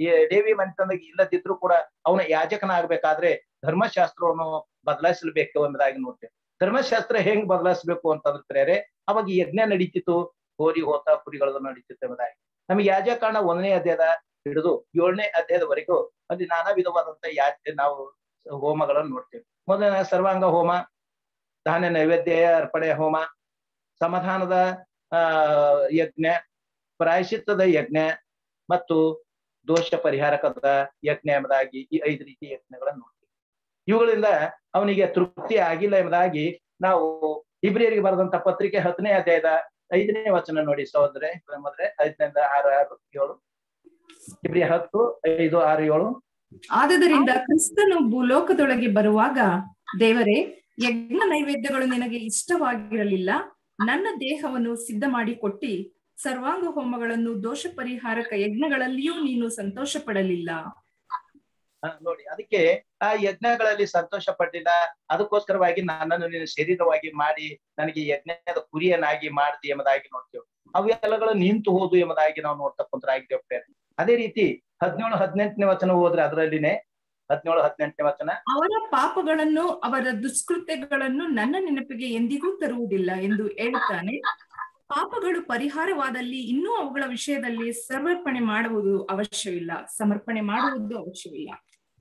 S4: ಈ ದೇವಿ ಮನೆತನದಾಗ ಇಲ್ಲದಿದ್ರು ಕೂಡ ಅವನ ಯಾಜಕನಾಗ್ಬೇಕಾದ್ರೆ ಧರ್ಮಶಾಸ್ತ್ರವನ್ನು ಬದಲಾಯಿಸಬೇಕು ಎಂಬುದಾಗಿ ನೋಡ್ತೇವೆ ಧರ್ಮಶಾಸ್ತ್ರ ಹೆಂಗ್ ಬದಲಾಯಿಸಬೇಕು ಅಂತಂದ್ರೆ ಪ್ರೇರೆ ಅವಾಗ ಯಜ್ಞ ನಡೀತಿತ್ತು ಹೋರಿ ಹೋತ ಕುರಿಗಳದು ನಡೀತಿತ್ತು ಎಂಬುದಾಗಿ ನಮಗೆ ಯಾಜಕಾಂಡ ಒಂದನೇ ಅಧ್ಯಾಯದ ಹಿಡಿದು ಏಳನೇ ಅಧ್ಯಾಯದವರೆಗೂ ಅಲ್ಲಿ ನಾನಾ ವಿಧವಾದಂತ ಯಾಜ ನಾವು ಹೋಮಗಳನ್ನು ನೋಡ್ತೇವೆ ಮೊದಲನೇ ಸರ್ವಾಂಗ ಹೋಮ ಧಾನ್ಯ ನೈವೇದ್ಯ ಅರ್ಪಣೆ ಹೋಮ ಸಮಾಧಾನದ ಆ ಯಜ್ಞ ಪ್ರಾಯಶ್ಚಿತ್ತದ ಯಜ್ಞ ಮತ್ತು ದೋಷ ಪರಿಹಾರಕದ ಯಜ್ಞ ಎಂಬುದಾಗಿ ಈ ಐದು ರೀತಿ ಯಜ್ಞಗಳನ್ನು ನೋಡ್ತೀವಿ ಇವುಗಳಿಂದ ಅವನಿಗೆ ತೃಪ್ತಿ ಆಗಿಲ್ಲ ಎಂಬುದಾಗಿ ನಾವು ಇಬ್ರಿಯರಿಗೆ ಬರೆದಂತ ಪತ್ರಿಕೆ ಹತ್ತನೇ ಅಧ್ಯಾಯದ ಐದನೇ ವಚನ ನೋಡಿ ಸಹೋದರ ಮೊದಲೇ ಐದರಿಂದ ಆರು ಆರು ಏಳು ಇಬ್ರಿಯ ಹತ್ತು ಐದು ಆರು ಏಳು
S6: ಆದುದರಿಂದ ಕ್ರಿಸ್ತನು ಭೂಲೋಕದೊಳಗೆ ಬರುವಾಗ ದೇವರೇ ಯಜ್ಞ ನೈವೇದ್ಯಗಳು ನಿನಗೆ ಇಷ್ಟವಾಗಿರಲಿಲ್ಲ ನನ್ನ ದೇಹವನ್ನು ಸಿದ್ಧ ಮಾಡಿ ಕೊಟ್ಟಿ ಸರ್ವಾಂಗ ಹೋಮಗಳನ್ನು ದೋಷ ಪರಿಹಾರಕ ಯಜ್ಞಗಳಲ್ಲಿಯೂ ನೀನು ಸಂತೋಷ ಪಡಲಿಲ್ಲ
S4: ಆ, ನೋಡಿ ಅದಕ್ಕೆ ಆ ಯಜ್ಞಗಳಲ್ಲಿ ಸಂತೋಷ ಪಟ್ಟಿಲ್ಲ ಅದಕ್ಕೋಸ್ಕರವಾಗಿ ನನ್ನನ್ನು ನೀನು ಶರೀರವಾಗಿ ಮಾಡಿ ನನಗೆ ಯಜ್ಞದ ಕುರಿಯನ್ನಾಗಿ ಮಾಡ್ತಿ ಎಂಬುದಾಗಿ ನೋಡ್ತೇವೆ ಅವೆಲ್ಲಗಳು ನಿಂತು ಹೋದು ಎಂಬುದಾಗಿ ನಾವು ನೋಡ್ತಕ್ಕಂಥರಾಗಿದ್ದೇವೆ ಪ್ರೇರೆ. ಅದೇ ರೀತಿ ಹದಿನೇಳು ಹದಿನೆಂಟನೇ ವಚನ ಹೋದ್ರೆ ಅದರಲ್ಲಿನೇ ಹದಿನೇಳು ಹದಿನೆಂಟನೇ ವಚನ
S6: ಅವರ ಪಾಪಗಳನ್ನು ಅವರ ದುಷ್ಕೃತ್ಯಗಳನ್ನು ನನ್ನ ನೆನಪಿಗೆ ಎಂದಿಗೂ ತರುವುದಿಲ್ಲ ಎಂದು ಹೇಳುತ್ತಾನೆ ಪಾಪಗಳು ಪರಿಹಾರವಾದಲ್ಲಿ ಇನ್ನೂ ಅವುಗಳ ವಿಷಯದಲ್ಲಿ ಸಮರ್ಪಣೆ ಮಾಡುವುದು ಅವಶ್ಯವಿಲ್ಲ ಸಮರ್ಪಣೆ ಮಾಡುವುದು ಅವಶ್ಯವಿಲ್ಲ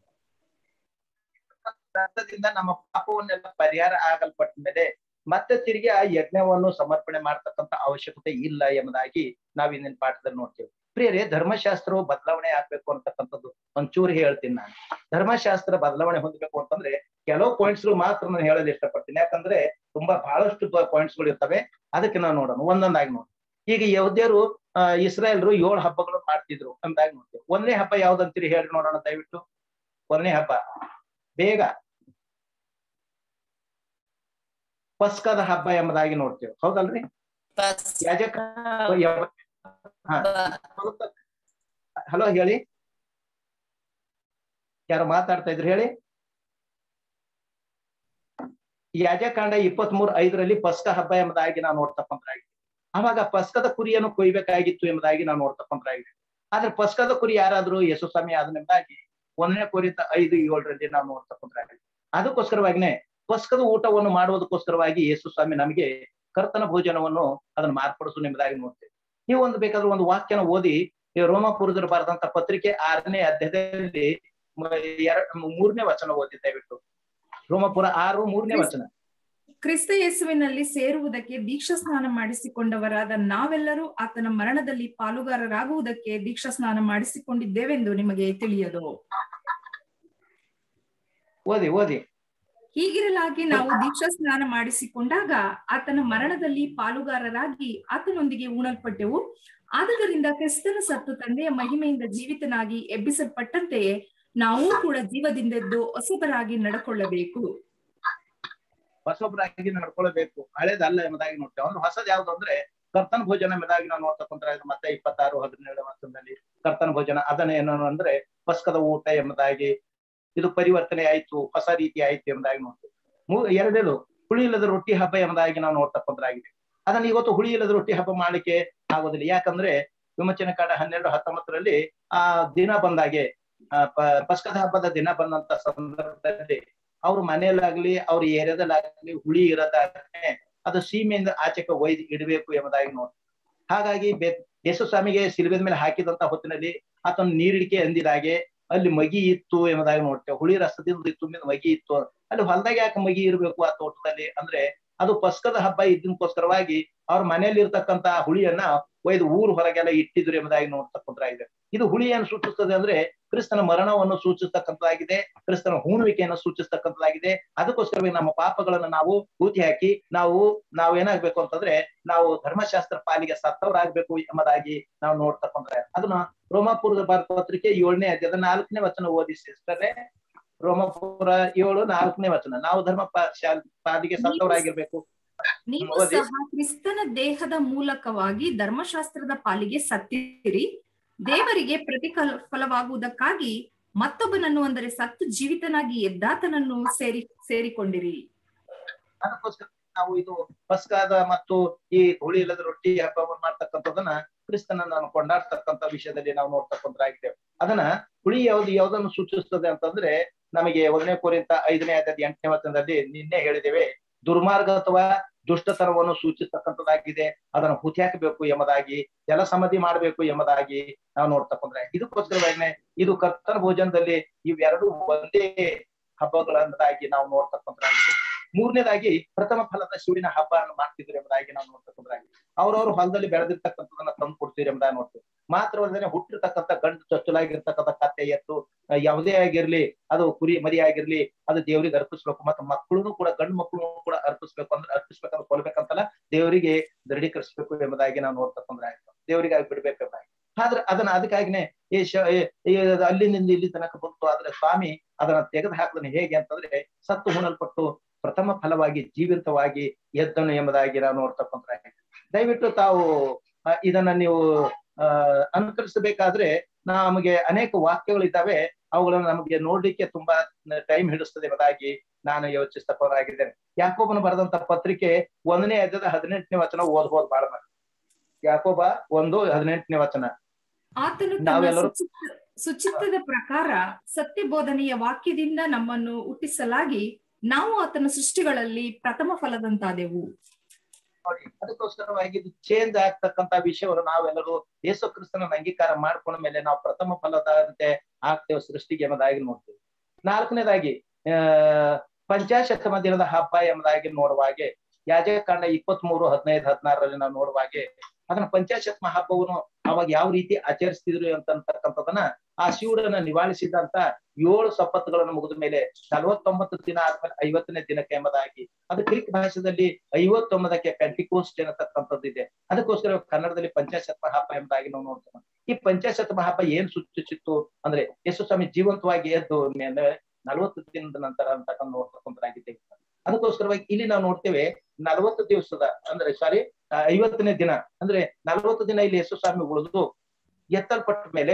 S4: ರಕ್ತದಿಂದ ನಮ್ಮ ಪಾಪವನ್ನೆಲ್ಲ ಪರಿಹಾರ ಆಗಲ್ಪಟ್ಟ ಮೇಲೆ ಮತ್ತೆ ತಿರುಗಿ ಆ ಯಜ್ಞವನ್ನು ಸಮರ್ಪಣೆ ಮಾಡ್ತಕ್ಕಂತ ಅವಶ್ಯಕತೆ ಇಲ್ಲ ಎಂಬುದಾಗಿ ನಾವ್ ಇಂದಿನ ಪಾಠದಲ್ಲಿ ನೋಡ್ತೇವೆ ಪ್ರಿಯರೇ ಧರ್ಮಶಾಸ್ತ್ರವು ಬದಲಾವಣೆ ಆಗ್ಬೇಕು ಅಂತಕ್ಕಂಥದ್ದು ಒಂಚೂರು ಹೇಳ್ತೀನಿ ನಾನು ಧರ್ಮಶಾಸ್ತ್ರ ಬದಲಾವಣೆ ಹೊಂದಬೇಕು ಅಂತಂದ್ರೆ ಕೆಲವು ಪಾಯಿಂಟ್ಸ್ ಗಳು ಮಾತ್ರ ನಾನು ಹೇಳಲು ಇಷ್ಟಪಡ್ತೀನಿ ಯಾಕಂದ್ರೆ ತುಂಬಾ ಬಹಳಷ್ಟು ಪಾಯಿಂಟ್ಸ್ ಗಳು ಇರ್ತವೆ ಅದಕ್ಕೆ ನಾವು ನೋಡೋಣ ಒಂದೊಂದಾಗಿ ನೋಡಿ ಈಗ ಯಹೂದ್ಯರು ಆ ಇಸ್ರಾಯೇಲ್ರು ಏಳು ಹಬ್ಬಗಳು ಮಾಡ್ತಿದ್ರು ಅಂದಾಗಿ ನೋಡ್ತೇವೆ ಒಂದನೇ ಹಬ್ಬ ಯಾವ್ದಂತೀರಿ ಹೇಳಿ ನೋಡೋಣ ದಯವಿಟ್ಟು ಒಂದನೇ ಹಬ್ಬ ಬೇಗ ಪಸ್ಕದ ಹಬ್ಬ ಎಂಬುದಾಗಿ ನೋಡ್ತೇವೆ ಹೌದಲ್ರಿ
S3: ಬಸ್
S4: ಯಾಜಕ ಹಲೋ ಹೇಳಿ ಯಾರು ಮಾತಾಡ್ತಾ ಇದ್ರು ಹೇಳಿ ಯಾಜಕಾಂಡ ಇಪ್ಪತ್ತ್ ಮೂರ್ ಐದರಲ್ಲಿ ಪಸ್ಕ ಹಬ್ಬ ಎಂಬುದಾಗಿ ನಾವು ನೋಡ್ತಕ್ಕಂಥರಾಗಿದೆ ಅವಾಗ ಪಸ್ಕದ ಕುರಿಯನ್ನು ಕೊಯ್ಬೇಕಾಗಿತ್ತು ಎಂಬುದಾಗಿ ನಾವು ನೋಡ್ತಕ್ಕಂಥರಾಗಿದೆ ಆದ್ರೆ ಪಸ್ಕದ ಕುರಿ ಯಾರಾದ್ರೂ ಯೇಸು ಸ್ವಾಮಿ ಆದನೆಂಬುದಾಗಿ ಒಂದನೇ ಕುರಿತ ಐದು ಏಳರಲ್ಲಿ ನಾವು ನೋಡ್ತಕ್ಕಂಥರಾಗಿದೆ ಅದಕ್ಕೋಸ್ಕರವಾಗಿನೇ ಪಸ್ಕದ ಊಟವನ್ನು ಮಾಡುವುದಕ್ಕೋಸ್ಕರವಾಗಿ ಯೇಸು ಸ್ವಾಮಿ ನಮಗೆ ಕರ್ತನ ಭೋಜನವನ್ನು ಅದನ್ನು ಮಾರ್ಪಡಿಸು ಎಂಬುದಾಗಿ ನೋಡ್ತೇವೆ ನೀವು ಒಂದು ಬೇಕಾದ್ರೆ ಒಂದು ವಾಕ್ಯನ ಓದಿ ಈ ರೋಮಾಪುರದಲ್ಲಿ ಬರೆದಂತ ಪತ್ರಿಕೆ ಆರನೇ ಅಧ್ಯಾಯದಲ್ಲಿ ಮ- ಎರಡ್ ಮೂರನೇ ವಚನ ಓದಿ ದಯವಿಟ್ಟು ರೋಮಪುರ ಆರು ಮೂರನೇ ವಚನ
S6: ಕ್ರಿಸ್ತ ಯೇಸುವಿನಲ್ಲಿ ಸೇರುವುದಕ್ಕೆ ದೀಕ್ಷಾ ಸ್ನಾನ ಮಾಡಿಸಿಕೊಂಡವರಾದ ನಾವೆಲ್ಲರೂ ಆತನ ಮರಣದಲ್ಲಿ ಪಾಲುಗಾರರಾಗುವುದಕ್ಕೆ ದೀಕ್ಷಾ ಸ್ನಾನ ಮಾಡಿಸಿಕೊಂಡಿದ್ದೇವೆಂದು ನಿಮಗೆ ತಿಳಿಯದು
S4: ಓದಿ ಓದಿ
S6: ಹೀಗಿರಲಾಗಿ ನಾವು ದೀಕ್ಷಾ ಸ್ನಾನ ಮಾಡಿಸಿಕೊಂಡಾಗ ಆತನ ಮರಣದಲ್ಲಿ ಪಾಲುಗಾರರಾಗಿ ಆತನೊಂದಿಗೆ ಉಣಲ್ಪಟ್ಟೆವು ಆದುದರಿಂದ ಕ್ರಿಸ್ತನ ಸತ್ತು ತಂದೆಯ ಮಹಿಮೆಯಿಂದ ಜೀವಿತನಾಗಿ ಎಬ್ಬಿಸಲ್ಪಟ್ಟಂತೆಯೇ ನಾವು ಕೂಡ ಜೀವದಿಂದೆದ್ದು ಹೊಸಬರಾಗಿ ನಡ್ಕೊಳ್ಳಬೇಕು
S4: ಹೊಸೊಬ್ಬರಾಗಿ ನಡ್ಕೊಳ್ಬೇಕು ಹಳೇದಲ್ಲ ಎಂಬುದಾಗಿ ನೋಡ್ತೇವೆ ಅಂದ್ರೆ ಹೊಸದ್ ಯಾವ್ದು ಅಂದ್ರೆ ಕರ್ತನ ಭೋಜನ ಎಂಬುದಾಗಿ ನಾವು ನೋಡ್ತಕ್ಕಂಥ ಮತ್ತೆ ಇಪ್ಪತ್ತಾರು ಹದಿನೇಳು ವರ್ಷದಲ್ಲಿ ಕರ್ತನ ಭೋಜನ ಅದನ್ನ ಏನು ಅಂದ್ರೆ ಪಸ್ಕದ ಊಟ ಎಂಬುದಾಗಿ ಇದು ಪರಿವರ್ತನೆ ಆಯ್ತು ಹೊಸ ರೀತಿ ಆಯ್ತು ಎಂಬುದಾಗಿ ನೋಡ್ತೇವೆ ಮೂ- ಎರಡನೇದು ಹುಳಿ ಇಲ್ಲದ ರೊಟ್ಟಿ ಹಬ್ಬ ಎಂಬುದಾಗಿ ನಾವು ನೋಡ್ತಕ್ಕಂಥರಾಗಿದೆ ಅದನ್ನ ಇವತ್ತು ಹುಳಿ ಇಲ್ಲದ ರೊಟ್ಟಿ ಹಬ್ಬ ಮಾಡ್ಲಿಕ್ಕೆ ಆಗೋದಿಲ್ಲ ಯಾಕಂದ್ರೆ ವಿಮೋಚನೆ ಕಾಂಡ ಹನ್ನೆರಡು ಹತ್ತೊಂಬತ್ತರಲ್ಲಿ ಆ ದಿನ ಬಂದಾಗೆ ಆ ಪ- ಪಸ್ಕದ ಹಬ್ಬದ ದಿನ ಬಂದಂತ ಸಂದರ್ಭದಲ್ಲಿ ಅವ್ರ ಮನೆಯಲ್ಲಾಗ್ಲಿ ಅವ್ರ ಏರಿಯಾದಲ್ಲಾಗ್ಲಿ ಹುಳಿ ಇರೋದಾಗ್ಲೇ ಅದು ಸೀಮೆಯಿಂದ ಆಚೆಗೆ ಒಯ್ದು ಇಡಬೇಕು ಎಂಬುದಾಗಿ ನೋಡಿ ಹಾಗಾಗಿ ಬೆ ಯೇಸು ಸ್ವಾಮಿಗೆ ಸಿಲುಬೆದ ಮೇಲೆ ಹಾಕಿದಂತ ಹೊತ್ತಿನಲ್ಲಿ ಆತನ ನೀರಿಡಿಕೆ ಅಂದಿದಾಗೆ ಅಲ್ಲಿ ಮಗಿ ಇತ್ತು ಎಂಬುದಾಗಿ ನೋಡ್ತೇವೆ ಹುಳಿ ರಸದಿಂದ ತುಂಬಿದ ಮಗಿ ಇತ್ತು ಅಲ್ಲಿ ಹೊಲದಾಗ ಯಾಕೆ ಮಗಿ ಇರಬೇಕು ಆ ತೋಟದಲ್ಲಿ ಅಂದ್ರೆ ಅದು ಪಸ್ಕದ ಹಬ್ಬ ಇದ್ದಕ್ಕೋಸ್ಕರವಾಗಿ ಅವ್ರ ಮನೆಯಲ್ಲಿ ಇರ್ತಕ್ಕಂತ ಹುಳಿಯನ್ನ ಒಯ್ದು ಊರು ಹೊರಗೆಲ್ಲ ಇಟ್ಟಿದ್ರು ಎಂಬುದಾಗಿ ನೋಡ್ತಕ್ಕಂಥದ್ದಾಗಿದೆ ಇದು ಹುಳಿ ಏನು ಸೂಚಿಸ್ತದೆ ಅಂದ್ರೆ ಕ್ರಿಸ್ತನ ಮರಣವನ್ನು ಸೂಚಿಸ್ತಕ್ಕಂಥದ್ದಾಗಿದೆ ಕ್ರಿಸ್ತನ ಹೂಣುವಿಕೆಯನ್ನು ಸೂಚಿಸ್ತಕ್ಕಂಥದ್ದಾಗಿದೆ ಅದಕ್ಕೋಸ್ಕರವೇ ನಮ್ಮ ಪಾಪಗಳನ್ನು ನಾವು ಊತಿ ಹಾಕಿ ನಾವು ನಾವು ಏನಾಗ್ಬೇಕು ಅಂತಂದ್ರೆ ನಾವು ಧರ್ಮಶಾಸ್ತ್ರ ಪಾಲಿಗೆ ಸತ್ತವರಾಗ್ಬೇಕು ಎಂಬುದಾಗಿ ನಾವು ನೋಡ್ತಕ್ಕಂಥ ಅದನ್ನ ರೋಮಾಪುರದ ಭಾರತ ಪತ್ರಿಕೆ ಏಳನೇ ಅಧ್ಯಾಯದ ನಾಲ್ಕನೇ ವಚನ ಓದಿ ಸಿಸ್ಟರೇ ರೋಮಾಪುರ ಏಳು ನಾಲ್ಕನೇ ವಚನ ನಾವು ಧರ್ಮ ಪಾ- ಶಾ- ಪಾಲಿಗೆ ಸತ್ತವರಾಗಿರ್ಬೇಕು
S6: ನೀವು
S4: ಓದಿ.
S6: ಸಹ ಕ್ರಿಸ್ತನ ದೇಹದ ಮೂಲಕವಾಗಿ ಧರ್ಮಶಾಸ್ತ್ರದ ಪಾಲಿಗೆ ಸತ್ತಿರಿ ದೇವರಿಗೆ ಪ್ರತಿಫಲ ಫಲವಾಗುವುದಕ್ಕಾಗಿ ಮತ್ತೊಬ್ಬನನ್ನು ಅಂದರೆ ಸತ್ತು ಜೀವಿತನಾಗಿ ಎದ್ದಾತನನ್ನು ಸೇರಿ ಸೇರಿಕೊಂಡಿರಿ
S4: ಅದಕ್ಕೋಸ್ಕರ ನಾವು ಇದು ಪಸ್ಕಾದ ಮತ್ತು ಈ ಹುಳಿ ಇಲ್ಲದ ರೊಟ್ಟಿ ಹಬ್ಬವನ್ನು ಮಾಡ್ತಕ್ಕಂಥದನ್ನ ಕ್ರಿಸ್ತನನ್ನ ನಾವು ಕೊಂಡಾಡ್ತಕ್ಕಂಥ ವಿಷಯದಲ್ಲಿ ನಾವು ನೋಡ್ತಕ್ಕಂಥಾಗಿದ್ದೇವೆ ಅದನ್ನ ಹುಳಿ ಯಾವ್ದು ಯಾವ್ದನ್ನು ಸೂಚಿಸ್ತದೆ ಅಂತಂದ್ರೆ ನಮಗೆ ಒಂದನೇ ಕೋರಿಂತ ಐದನೇ ಆದ್ಯದ ಎಂಟನೇ ವಚನದಲ್ಲಿ ನಿನ್ನೆ ಹೇಳಿದ್ದೇವೆ ದುರ್ಮಾರ್ಗ ಅಥವಾ ದುಷ್ಟತನವನ್ನು ಸೂಚಿಸ್ತಕ್ಕಂಥದ್ದಾಗಿದೆ ಅದನ್ನು ಹುತಿ ಹಾಕಬೇಕು ಎಂಬುದಾಗಿ ಜಲಸಮಾಧಿ ಮಾಡಬೇಕು ಎಂಬುದಾಗಿ ನಾವು ನೋಡ್ತಕ್ಕಂದ್ರೆ ಇದಕ್ಕೋಸ್ಕರವಾಗಿ ಇದು ಕರ್ತನ ಭೋಜನದಲ್ಲಿ ಇವೆರಡು ಒಂದೇ ಹಬ್ಬಗಳನ್ನಾಗಿ ನಾವು ನೋಡ್ತಕ್ಕಂಥದ್ದಾಗಿದೆ ಮೂರನೇದಾಗಿ ಪ್ರಥಮ ಫಲದ ಶಿವನ ಹಬ್ಬವನ್ನು ಮಾಡ್ತಿದ್ರು ಎಂಬುದಾಗಿ ನಾವು ನೋಡ್ತಕ್ಕಂಥದ್ದಾಗಿ ಅವ್ರವ್ರ ಹೊಲದಲ್ಲಿ ಬೆಳೆದಿರ್ತಕ್ಕಂಥದನ್ನ ತಂದು ಕೊಡ್ತೀರಿ ಎಂಬುದಾಗಿ ನೋಡ್ತೀವಿ ಮಾತ್ರವಲ್ಲದೆ ಹುಟ್ಟಿರ್ತಕ್ಕಂಥ ಗಂಡು ಚೊಚ್ಚಲಾಗಿರ್ತಕ್ಕಂಥ ಕತ್ತೆ ಎತ್ತು ಆ, ಯಾವುದೇ ಆಗಿರ್ಲಿ ಅದು ಕುರಿ ಮರಿ ಆಗಿರ್ಲಿ ಅದು ದೇವರಿಗೆ ಅರ್ಪಿಸ್ಬೇಕು ಮತ್ತೆ ಮಕ್ಕಳು ಕೂಡ ಗಂಡು ಮಕ್ಕಳು ಕೂಡ ಅರ್ಪಿಸ್ಬೇಕು ಅಂದ್ರೆ ಅರ್ಪಿಸ್ಬೇಕಂದ್ರೆ ಕೊಲ್ಬೇಕಂತಲ್ಲ ದೇವರಿಗೆ ದೃಢೀಕರಿಸಬೇಕು ಎಂಬುದಾಗಿ ನಾವು ನೋಡ್ತಕ್ಕಂಥ ದೇವರಿಗೆ ಆಗಿ ಬಿಡ್ಬೇಕು ಎಂಬುದಾಗಿ ಆದ್ರೆ ಅದನ್ನ ಅದಕ್ಕಾಗಿನೇ ಈ ಶ ಈ- ಈ ಅಲ್ಲಿಂದ ಇಲ್ಲಿ ತನಕ ಬಂತು ಆದ್ರೆ ಸ್ವಾಮಿ ಅದನ್ನ ತೆಗೆದು ಹಾಕದನ್ನ ಹೇಗೆ ಅಂತಂದ್ರೆ ಸತ್ತು ಹುಣಲ್ಪಟ್ಟು ಪ್ರಥಮ ಫಲವಾಗಿ ಜೀವಂತವಾಗಿ ಎದ್ದನು ಎಂಬುದಾಗಿ ನಾವು ನೋಡ್ತಕ್ಕಂಥ ದಯವಿಟ್ಟು ತಾವು ಆ, ಇದನ್ನ ನೀವು ಆ ಅನುಕರಿಸಬೇಕಾದ್ರೆ ನಮಗೆ ಅನೇಕ ವಾಕ್ಯಗಳಿದ್ದಾವೆ ಅವುಗಳನ್ನು ನಮಗೆ ನೋಡ್ಲಿಕ್ಕೆ ತುಂಬಾ ಟೈಮ್ ಹಿಡಿಸ್ತದೆ ಎಂಬುದಾಗಿ ನಾನು ಯೋಚಿಸ್ತಕ್ಕವರಾಗಿದ್ದೇನೆ ಯಾಕೋಬನು ಬರೆದಂತ ಪತ್ರಿಕೆ ಒಂದನೇ ಅಧ್ಯಾಯದ ಹದಿನೆಂಟನೇ ವಚನ ಓದ್ಬೋದು ಬಾಳ ಮಂದಿ. ಯಾಕೋಬ ಒಂದು ಹದಿನೆಂಟನೇ ವಚನ
S6: ಆತನು ತನ್ನ
S4: ನಾವೆಲ್ಲರೂ-
S6: ಸುಚಿತ್ತ- ಸುಚಿತ್ತದ ಪ್ರಕಾರ ಸತ್ಯ ಬೋಧನೆಯ ವಾಕ್ಯದಿಂದ ನಮ್ಮನ್ನು ಹುಟ್ಟಿಸಲಾಗಿ ನಾವು ಆತನ ಸೃಷ್ಟಿಗಳಲ್ಲಿ ಪ್ರಥಮ ಫಲದಂತಾದೆವು
S4: ನೋಡಿ ಅದಕ್ಕೋಸ್ಕರವಾಗಿ ಇದು ಚೇಂಜ್ ಆಗ್ತಕ್ಕಂತ ವಿಷಯವನ್ನು ನಾವೆಲ್ಲರೂ ಯೇಸು ಕ್ರಿಸ್ತನ ಅಂಗೀಕಾರ ಮಾಡ್ಕೊಂಡ ಮೇಲೆ ನಾವು ಪ್ರಥಮ ಫಲದಂತೆ ಆಗ್ತೇವೆ ಸೃಷ್ಟಿಗೆ ಎಂಬುದಾಗಿ ನೋಡ್ತೀವಿ ನಾಲ್ಕನೇದಾಗಿ ಆ ಪಂಚಾಶತಮ ದಿನದ ಹಬ್ಬ ಎಂಬುದಾಗಿ ನೋಡುವಾಗೆ ಯಾಜಕಾಂಡ ಇಪ್ಪತ್ತ್ ಮೂರು ಹದಿನೈದು ಹದಿನಾರರಲ್ಲಿ ನಾವು ನೋಡುವಾಗೆ ಅದನ್ನ ಪಂಚಾಶತ್ಮ ಹಬ್ಬವನ್ನು ಅವಾಗ ಯಾವ ರೀತಿ ಆಚರಿಸ್ತಿದ್ರು ಅಂತಕ್ಕಂಥದನ್ನ ಆ ಶಿವುಡನ್ನ ನಿವಾಳಿಸಿದಂತ ಏಳು ಸಪ್ಪತ್ತುಗಳನ್ನು ಮುಗಿದ ಮೇಲೆ ನಲವತ್ತೊಂಬತ್ತು ದಿನ ಆದ್ಮೇಲೆ ಐವತ್ತನೇ ದಿನಕ್ಕೆ ಎಂಬುದಾಗಿ ಅದು ಗ್ರೀಕ್ ಭಾಷೆಯಲ್ಲಿ ಐವತ್ತೊಂಬತ್ತಕ್ಕೆ ಪೆಂಟಿಕೋಸ್ಟ್ ಅನ್ನತಕ್ಕಂಥದ್ದು ಇದೆ ಅದಕ್ಕೋಸ್ಕರ ಕನ್ನಡದಲ್ಲಿ ಪಂಚಾಶತ್ಮ ಹಬ್ಬ ಎಂಬುದಾಗಿ ನಾವು ನೋಡ್ತೇವೆ ಈ ಪಂಚಾಶತ್ಮ ಹಬ್ಬ ಏನ್ ಸೂಚಿಸಿತ್ತು ಅಂದ್ರೆ ಯೇಸು ಸ್ವಾಮಿ ಜೀವಂತವಾಗಿ ಎದ್ದು ಮೇಲೆ ನಲವತ್ತು ದಿನದ ನಂತರ ಅಂತಕ್ಕಂಥ ನೋಡ್ತಕ್ಕಂಥದ್ದಾಗಿದೆ ಅದಕ್ಕೋಸ್ಕರವಾಗಿ ಇಲ್ಲಿ ನಾವು ನೋಡ್ತೇವೆ ನಲವತ್ತು ದಿವಸದ ಅಂದ್ರೆ ಸಾರಿ ಐವತ್ತನೇ ದಿನ ಅಂದ್ರೆ ನಲವತ್ತು ದಿನ ಇಲ್ಲಿ ಯೇಸು ಸ್ವಾಮಿ ಉಳಿದು ಎತ್ತಲ್ಪಟ್ಟ ಮೇಲೆ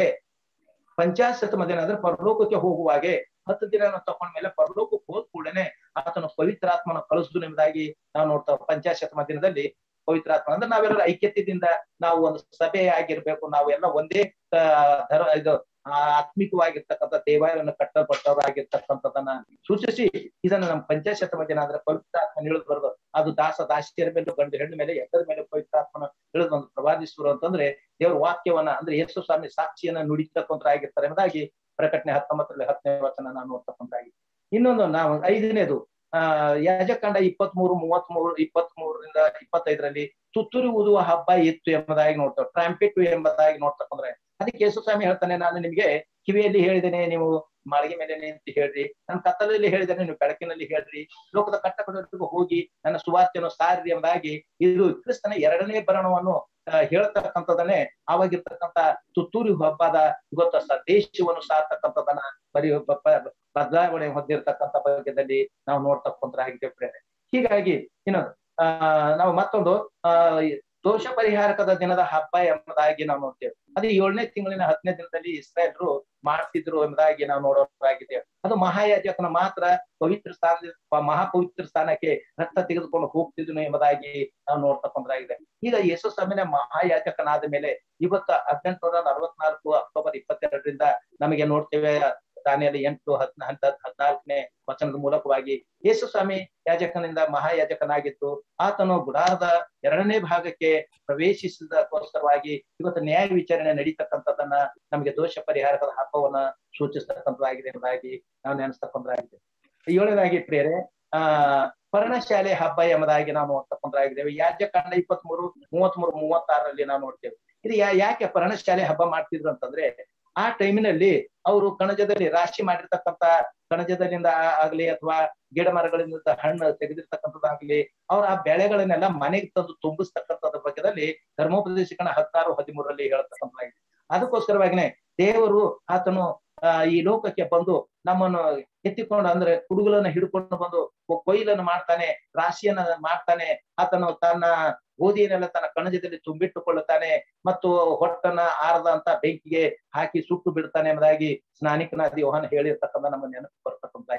S4: ಪಂಚಾಶತಮ ದಿನ ಅಂದ್ರೆ ಪರಲೋಕಕ್ಕೆ ಹೋಗುವಾಗೆ ಹತ್ತು ದಿನ ತಕೊಂಡ ಮೇಲೆ ಪರಲೋಕಕ್ಕೆ ಹೋದ ಕೂಡಲೇ ಆತನ ಪವಿತ್ರಾತ್ಮನ ಕಳಿಸುದು ಎಂಬುದಾಗಿ ನಾವು ನೋಡ್ತೇವೆ ಪಂಚಾಶತಮ ದಿನದಲ್ಲಿ ಪವಿತ್ರಾತ್ಮ ಅಂದ್ರೆ ನಾವೆಲ್ಲರೂ ಐಕ್ಯತೆಯಿಂದ ನಾವು ಒಂದು ಸಭೆ ಆಗಿರ್ಬೇಕು ನಾವು ಎಲ್ಲ ಒಂದೇ ಆ, ಧರ್ಮ ಇದು ಆ, ಆತ್ಮಿಕವಾಗಿರ್ತಕ್ಕಂಥ ದೇವಾಲಯವನ್ನು ಕಟ್ಟಲ್ಪಟ್ಟವರಾಗಿರ್ತಕ್ಕಂಥದನ್ನ ಸೂಚಿಸಿ ಇದನ್ನ ನಮ್ಮ ಪಂಚಾಶತಮ ದಿನ ಅಂದ್ರೆ ಪವಿತ್ರಾತ್ಮ ಇಳಿದು ಬರೋದು ಅದು ದಾಸ ದಾಸಿಯರ ಮೇಲೆ ಗಂಡು ಹೆಣ್ಣು ಮೇಲೆ ಎದ್ದರ ಮೇಲೆ ಪವಿತ್ರಾತ್ಮನ ಇಳಿದು ಒಂದು ಪ್ರವಾದಿಸುವರು ಅಂತಂದ್ರೆ ದೇವರ ವಾಕ್ಯವನ್ನ ಅಂದ್ರೆ ಯೇಸು ಸ್ವಾಮಿ ಸಾಕ್ಷಿಯನ್ನ ನುಡಿತಕ್ಕಂಥರಾಗಿರ್ತಾರೆ ಎಂಬುದಾಗಿ ಪ್ರಕಟಣೆ ಹತ್ತೊಂಬತ್ತರಲ್ಲಿ ಹತ್ತನೇ ವಚನ ನಾವು ನೋಡ್ತಕ್ಕಂಥಾಗಿ ಇನ್ನೊಂದು ನಾವು ಐದನೇದು ಆ ಯಾಜಕಾಂಡ ಇಪ್ಪತ್ತ್ ಮೂರು ಮೂವತ್ತ್ ಮೂರು ಇಪ್ಪತ್ತ್ ಮೂರರಿಂದ ಇಪ್ಪತ್ತೈದರಲ್ಲಿ ತುತ್ತೂರಿ ಊದುವ ಹಬ್ಬ ಇತ್ತು ಎಂಬುದಾಗಿ ನೋಡ್ತೇವೆ ಟ್ರಾಂಪಿಟ್ ಎಂಬುದಾಗಿ ನೋಡ್ತಕ್ಕಂದ್ರೆ ಅದಕ್ಕೆ ಯೇಸು ಸ್ವಾಮಿ ಹೇಳ್ತಾನೆ ನಾನು ನಿಮ್ಗೆ ಕಿವಿಯಲ್ಲಿ ಹೇಳಿದ್ದೇನೆ ನೀವು ಮಾಳಿಗೆ ಮೇಲೆ ನಿಂತು ಹೇಳ್ರಿ ನನ್ನ ಕತ್ತಲಲ್ಲಿ ಹೇಳಿದ್ದೇನೆ ನೀವು ಬೆಳಕಿನಲ್ಲಿ ಹೇಳ್ರಿ ಲೋಕದ ಕಟ್ಟ ಕಡೆಗೂ ಹೋಗಿ ನನ್ನ ಸುವಾರ್ತೆಯನ್ನು ಸಾರಿ ಎಂಬುದಾಗಿ ಇದು ಕ್ರಿಸ್ತನ ಎರಡನೇ ಬರಣವನ್ನು ಆ, ಹೇಳ್ತಕ್ಕಂಥದನ್ನೇ ಆವಾಗಿರ್ತಕ್ಕಂಥ ತುತ್ತೂರಿ ಹಬ್ಬದ ಇವತ್ತು ಸಂದೇಶವನ್ನು ಸಾರ್ತಕ್ಕಂಥದನ್ನ ಬರೀ ಬ- ಬ- ಬದಲಾವಣೆ ಹೊಂದಿರತಕ್ಕಂಥ ಬಗ್ಗೆದಲ್ಲಿ ನಾವು ನೋಡ್ತಕ್ಕಂಥರಾಗಿದ್ದೇವೆ ಪ್ರೇರೆ ಹೀಗಾಗಿ ಇನ್ನೊಂದು ಆ ನಾವು ಮತ್ತೊಂದು ಆ ದೋಷ ಪರಿಹಾರಕದ ದಿನದ ಹಬ್ಬ ಎಂಬುದಾಗಿ ನಾವು ನೋಡ್ತೇವೆ ಅದು ಏಳನೇ ತಿಂಗಳಿನ ಹತ್ತನೇ ದಿನದಲ್ಲಿ ಇಸ್ರಾಯೇಲ್ರು ಮಾಡ್ತಿದ್ರು ಎಂಬುದಾಗಿ ನಾವು ನೋಡೋರಾಗಿದ್ದೇವೆ ಅದು ಮಹಾಯಾಜಕನ ಮಾತ್ರ ಪವಿತ್ರ ಸ್ಥಾನ ಮಹಾಪವಿತ್ರ ಸ್ಥಾನಕ್ಕೆ ರಕ್ತ ತೆಗೆದುಕೊಂಡು ಹೋಗ್ತಿದ್ರು ಎಂಬುದಾಗಿ ನಾವು ನೋಡ್ತಕ್ಕಂಥದ್ದಾಗಿದೆ ಈಗ ಯೇಸು ಸ್ವಾಮಿನ ಮಹಾಯಾಜಕನಾದ ಮೇಲೆ ಇವತ್ತು ಹದಿನೆಂಟುನೂರ ನಲವತ್ನಾಲ್ಕು ಅಕ್ಟೋಬರ್ ಇಪ್ಪತ್ತೆರಡರಿಂದ ನಮಗೆ ನೋಡ್ತೇವೆ ದಾನಿಯಲ್ಲಿ ಎಂಟು ಹದ್ನ ಹಂತ ಹದಿನಾಲ್ಕನೇ ವಚನದ ಮೂಲಕವಾಗಿ ಯೇಸು ಸ್ವಾಮಿ ಯಾಜಕನಿಂದ ಮಹಾಯಾಜಕನಾಗಿದ್ದು ಆತನು ಗುಡಾರದ ಎರಡನೇ ಭಾಗಕ್ಕೆ ಪ್ರವೇಶಿಸಿದಕ್ಕೋಸ್ಕರವಾಗಿ ಇವತ್ತು ನ್ಯಾಯ ವಿಚಾರಣೆ ನಡೀತಕ್ಕಂಥದ್ದನ್ನ ನಮಗೆ ದೋಷ ಪರಿಹಾರಕದ ಹಬ್ಬವನ್ನ ಸೂಚಿಸ್ತಕ್ಕಂಥದ್ದಾಗಿದೆ ಎಂಬುದಾಗಿ ನಾವು ನೆನೆಸ್ತಕ್ಕಂಥದ್ದಾಗಿದೆ ಏಳನೇದಾಗಿ ಪ್ರೇರೆ ಆ ಪರ್ಣಶಾಲೆ ಹಬ್ಬ ಎಂಬುದಾಗಿ ನಾವು ನೋಡ್ತಕ್ಕಂಥದ್ದಾಗಿದ್ದೇವೆ ಯಾಜ್ಯಕಾಂಡ ಇಪ್ಪತ್ತ್ ಮೂರು ಮೂವತ್ತ್ ಮೂರು ಮೂವತ್ತಾರರಲ್ಲಿ ನಾವು ನೋಡ್ತೇವೆ ಇದು ಯಾ ಯಾಕೆ ಪರ್ಣಶಾಲೆ ಹಬ್ಬ ಮಾಡ್ತಿದ್ರು ಅಂತಂದ್ರೆ ಆ ಟೈಮಿನಲ್ಲಿ ಅವರು ಕಣಜದಲ್ಲಿ ರಾಶಿ ಮಾಡಿರ್ತಕ್ಕಂಥ ಕಣಜದಲ್ಲಿಂದ ಆಗ್ಲಿ ಅಥವಾ ಗಿಡ ಮರಗಳಿಂದ ಹಣ್ಣು ತೆಗೆದಿರ್ತಕ್ಕಂಥದ್ದಾಗ್ಲಿ ಅವ್ರ ಆ ಬೆಳೆಗಳನ್ನೆಲ್ಲ ಮನೆಗೆ ತಂದು ತುಂಬಿಸ್ತಕ್ಕಂಥದ್ರ ಬಗ್ಗೆದಲ್ಲಿ ಧರ್ಮೋಪದೇಶಕನ ಹತ್ತಾರು ಹದಿಮೂರರಲ್ಲಿ ಹೇಳ್ತಕ್ಕಂಥದ್ದಾಗಿದೆ ಅದಕ್ಕೋಸ್ಕರವಾಗಿನೇ ದೇವರು ಆತನು ಆ ಈ ಲೋಕಕ್ಕೆ ಬಂದು ನಮ್ಮನ್ನು ಎತ್ತಿಕೊಂಡು ಅಂದ್ರೆ ಕುಡುಗುಲನ್ನ ಹಿಡ್ಕೊಂಡು ಬಂದು ಕೊ- ಕೊಯ್ಲನ್ನು ಮಾಡ್ತಾನೆ ರಾಶಿಯನ್ನ ಮಾಡ್ತಾನೆ ಆತನು ತನ್ನ ಗೋಧಿಯನ್ನೆಲ್ಲ ತನ್ನ ಕಣಜದಲ್ಲಿ ತುಂಬಿಟ್ಟುಕೊಳ್ಳುತ್ತಾನೆ ಮತ್ತು ಹೊಟ್ಟನ್ನ ಆರದಂತ ಬೆಂಕಿಗೆ ಹಾಕಿ ಸುಟ್ಟು ಬಿಡ್ತಾನೆ ಎಂಬುದಾಗಿ ಸ್ನಾನಿಕನಾದ ಯೋಹನ ಹೇಳಿರ್ತಕ್ಕಂಥ ನಮ್ಮ ನೆನಪು ಬರ್ತಕ್ಕಂಥದ್ದಾಗಿದೆ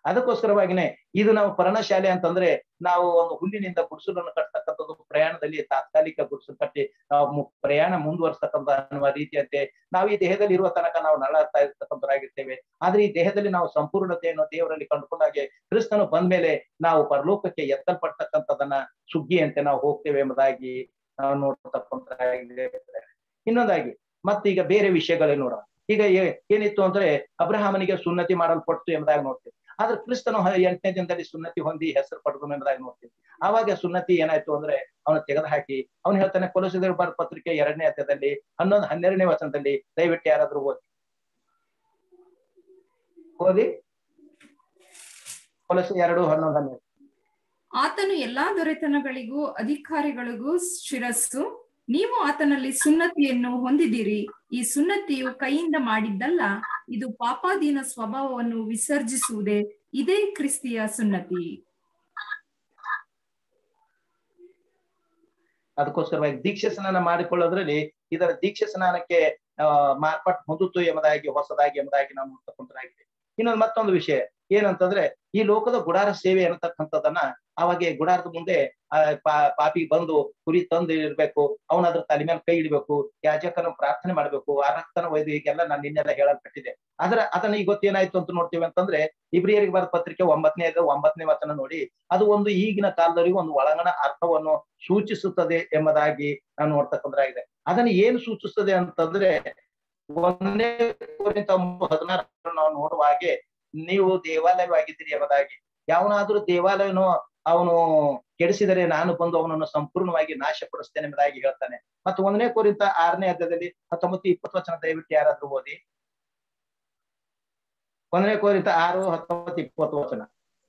S4: ಅದಕ್ಕೋಸ್ಕರವಾಗಿನೇ ಇದು ನಾವು ಪರ್ಣಶಾಲೆ ಅಂತಂದ್ರೆ ನಾವು ಒಂದು ಹುಲ್ಲಿನಿಂದ ಗುಡಿಸಲನ್ನು ಕಟ್ತಕ್ಕಂಥದ್ದು ಪ್ರಯಾಣದಲ್ಲಿ ತಾತ್ಕಾಲಿಕ ಗುಡಿಸಲು ಕಟ್ಟಿ ನಾವು ಮು- ಪ್ರಯಾಣ ಮುಂದುವರಿಸ್ತಕ್ಕಂಥ ಅನ್ನುವ ರೀತಿಯಂತೆ ನಾವು ಈ ದೇಹದಲ್ಲಿ ಇರುವ ತನಕ ನಾವು ನರಳಾಡ್ತಾ ಇರ್ತಕ್ಕಂಥವರಾಗಿರ್ತೇವೆ ಆದ್ರೆ ಈ ದೇಹದಲ್ಲಿ ನಾವು ಸಂಪೂರ್ಣತೆಯನ್ನು ದೇವರಲ್ಲಿ ಕಂಡುಕೊಂಡಾಗೆ ಕ್ರಿಸ್ತನು ಬಂದ್ಮೇಲೆ ನಾವು ಪರಲೋಕಕ್ಕೆ ಎತ್ತಲ್ಪಡ್ತಕ್ಕಂಥದನ್ನ ಸುಗ್ಗಿಯಂತೆ ನಾವು ಹೋಗ್ತೇವೆ ಎಂಬುದಾಗಿ ನಾವು ನೋಡ್ತಕ್ಕಂಥದ್ದಾಗಿದೆ ಇನ್ನೊಂದಾಗಿ ಮತ್ತೀಗ ಬೇರೆ ವಿಷಯಗಳೇ ನೋಡೋಣ ಈಗ ಏ- ಏನಿತ್ತು ಅಂದ್ರೆ ಅಬ್ರಹಾಮನಿಗೆ ಸುನ್ನತಿ ಮಾಡಲ್ಪಟ್ಟು ಎಂಬುದಾಗಿ ನೋಡ್ತೀವಿ ಆದ್ರೆ ಕ್ರಿಸ್ತನು ಹ- ಎಂಟನೇ ದಿನದಲ್ಲಿ ಸುನ್ನತಿ ಹೊಂದಿ ಹೆಸರು ಪಡೆದನು ಎಂಬುದಾಗಿ ನೋಡ್ತೀವಿ ಆವಾಗ ಸುನ್ನತಿ ಏನಾಯ್ತು ಅಂದ್ರೆ ಅವನು ತೆಗೆದು ಹಾಕಿ ಅವನು ಹೇಳ್ತಾನೆ ಕೊಲಸಿದರು ಬರ ಪತ್ರಿಕೆ ಎರಡನೇ ಅಧ್ಯಾಯದಲ್ಲಿ ಹನ್ನೊಂದು ಹನ್ನೆರಡನೇ ವಚನದಲ್ಲಿ ದಯವಿಟ್ಟು ಯಾರಾದ್ರೂ ಓದಿ ಓದಿ ಕೊಲಸಿ ಎರಡು ಹನ್ನೊಂದು ಹನ್ನೆರಡು
S6: ಆತನು ಎಲ್ಲಾ ದೊರೆತನಗಳಿಗೂ ಅಧಿಕಾರಿಗಳಿಗೂ ಶಿರಸ್ಸು ನೀವು ಆತನಲ್ಲಿ ಸುನ್ನತಿಯನ್ನು ಹೊಂದಿದಿರಿ ಈ ಸುನ್ನತಿಯು ಕೈಯಿಂದ ಮಾಡಿದ್ದಲ್ಲ ಇದು ಪಾಪಾಧೀನ ಸ್ವಭಾವವನ್ನು ವಿಸರ್ಜಿಸುವುದೇ ಇದೇ ಕ್ರಿಸ್ತಿಯ ಸುನ್ನತಿ
S4: ಅದಕ್ಕೋಸ್ಕರವಾಗಿ ದೀಕ್ಷೆ ಸ್ನಾನ ಮಾಡಿಕೊಳ್ಳೋದ್ರಲ್ಲಿ ಇದರ ದೀಕ್ಷೆ ಸ್ನಾನಕ್ಕೆ ಆ ಮಾರ್ಪಾಟ್ ಹೊಂದಿತು ಎಂಬುದಾಗಿ ಹೊಸದಾಗಿ ಎಂಬುದಾಗಿ ನಾವು ನೋಡ್ತಕ್ಕಂಥದ್ದಾಗಿದೆ ಇನ್ನೊಂದು ಮತ್ತೊಂದು ವಿಷಯ ಏನಂತಂದ್ರೆ ಈ ಲೋಕದ ಗುಡಾರ ಸೇವೆ ಅನ್ನತಕ್ಕಂಥದ್ದನ್ನ ಅವಾಗ ಗುಡಾರದ ಮುಂದೆ ಆ ಪಾ ಪಾಪಿ ಬಂದು ಕುರಿ ತಂದು ಇರ್ಬೇಕು ಅವನ ಅದ್ರ ತಲೆ ಮೇಲೆ ಕೈ ಇಡ್ಬೇಕು ಯಾಜಕನ ಪ್ರಾರ್ಥನೆ ಮಾಡ್ಬೇಕು ಆ ರಕ್ತನ ಒಯ್ದು ಹೀಗೆಲ್ಲ ನಾನು ನಿನ್ನೆಲ್ಲ ಹೇಳಲ್ಪಟ್ಟಿದೆ ಆದ್ರ ಅದನ್ನ ಇವತ್ತೇನಾಯ್ತು ಅಂತ ನೋಡ್ತೀವಿ ಅಂತಂದ್ರೆ ಇಬ್ರಿಯರಿಗೆ ಬರೆದ ಪತ್ರಿಕೆ ಒಂಬತ್ತನೇ ಒಂಬತ್ತನೇ ವಚನ ನೋಡಿ ಅದು ಒಂದು ಈಗಿನ ಕಾಲದವರೆಗೂ ಒಂದು ಒಳಗಣ ಅರ್ಥವನ್ನು ಸೂಚಿಸುತ್ತದೆ ಎಂಬುದಾಗಿ ನಾವು ನೋಡ್ತಕ್ಕಂಥದ್ದಾಗಿದೆ ಅದನ್ನ ಏನು ಸೂಚಿಸ್ತದೆ ಅಂತಂದ್ರೆ ಒಂದನೇ ಕೋರಿಂಥ ಮೂರು ಹದಿನಾರು ನಾವು ನೋಡುವ ಹಾಗೆ ನೀವು ದೇವಾಲಯವಾಗಿದ್ದೀರಿ ಎಂಬುದಾಗಿ ಯಾವನಾದ್ರೂ ದೇವಾಲಯನು ಅವನು ಕೆಡಿಸಿದರೆ ನಾನು ಬಂದು ಅವನನ್ನು ಸಂಪೂರ್ಣವಾಗಿ ನಾಶಪಡಿಸ್ತೇನೆ ಎಂಬುದಾಗಿ ಹೇಳ್ತಾನೆ ಮತ್ತು ಒಂದನೇ ಕೋರಿಂತ ಆರನೇ ಅಧ್ಯಾಯದಲ್ಲಿ ಹತ್ತೊಂಬತ್ತು ಇಪ್ಪತ್ತು ವಚನ ದಯವಿಟ್ಟು ಯಾರಾದ್ರೂ ಓದಿ ಒಂದನೇ ಕೋರಿಂತ ಆರು ಹತ್ತೊಂಬತ್ತು ಇಪ್ಪತ್ತು ವಚನ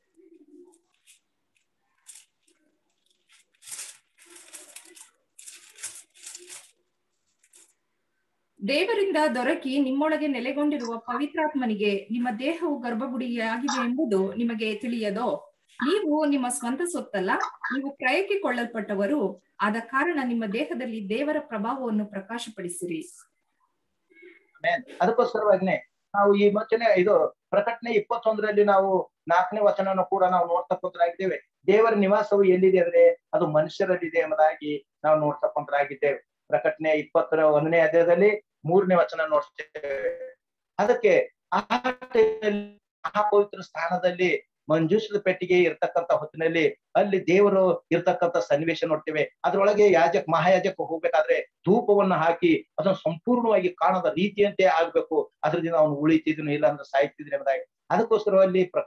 S6: ದೇವರಿಂದ ದೊರಕಿ ನಿಮ್ಮೊಳಗೆ ನೆಲೆಗೊಂಡಿರುವ ಪವಿತ್ರಾತ್ಮನಿಗೆ ನಿಮ್ಮ ದೇಹವು ಗರ್ಭಗುಡಿಯಾಗಿದೆ ಎಂಬುದು ನಿಮಗೆ ತಿಳಿಯದೋ ನೀವು ನಿಮ್ಮ ಸ್ವಂತ ಸೊತ್ತಲ್ಲ ನೀವು ಕ್ರಯಕ್ಕೆ ಕೊಳ್ಳಲ್ಪಟ್ಟವರು ಆದ ಕಾರಣ ನಿಮ್ಮ ದೇಹದಲ್ಲಿ ದೇವರ ಪ್ರಭಾವವನ್ನು ಪ್ರಕಾಶಪಡಿಸಿರಿ
S4: ಅದಕ್ಕೋಸ್ಕರವಾಗಿನೇ ನಾವು ಈ ವಚನ ಇದು ಪ್ರಕಟಣೆ ಇಪ್ಪತ್ತೊಂದರಲ್ಲಿ ನಾವು ನಾಲ್ಕನೇ ವಚನನ ಕೂಡ ನಾವು ನೋಡ್ತಕ್ಕಂಥರಾಗಿದ್ದೇವೆ ದೇವರ ನಿವಾಸವು ಎಲ್ಲಿದೆ ಅಂದ್ರೆ ಅದು ಮನುಷ್ಯರಲ್ಲಿದೆ ಎಂಬುದಾಗಿ ನಾವು ನೋಡ್ತಕ್ಕಂಥರಾಗಿದ್ದೇವೆ ಪ್ರಕಟಣೆ ಇಪ್ಪತ್ತರ ಒಂದನೇ ಅಧ್ಯಾಯದಲ್ಲಿ ಮೂರನೇ ವಚನ ನೋಡ್ತೇವೆ ಅದಕ್ಕೆ ಆ ಟೈಮಲ್ಲಿ ಮಹಾಪವಿತ್ರ ಸ್ಥಾನದಲ್ಲಿ ಮಂಜೂಷದ ಪೆಟ್ಟಿಗೆ ಇರ್ತಕ್ಕಂಥ ಹೊತ್ತಿನಲ್ಲಿ ಅಲ್ಲಿ ದೇವರು ಇರ್ತಕ್ಕಂಥ ಸನ್ನಿವೇಶ ನೋಡ್ತೇವೆ ಅದ್ರೊಳಗೆ ಯಾಜಕ್ ಮಹಾಯಾಜಕ ಹೋಗ್ಬೇಕಾದ್ರೆ ಧೂಪವನ್ನು ಹಾಕಿ ಅದನ್ನು ಸಂಪೂರ್ಣವಾಗಿ ಕಾಣದ ರೀತಿಯಂತೆ ಆಗ್ಬೇಕು ಅದ್ರಿಂದ ಅವನು ಉಳಿತಿದ್ನು ಇಲ್ಲ ಅಂದ್ರೆ ಸಾಯ್ತಿದ್ರು ಎಂಬುದಾಗಿ ಅದಕ್ಕೋಸ್ಕರ ಅಲ್ಲಿ ಪ್ರ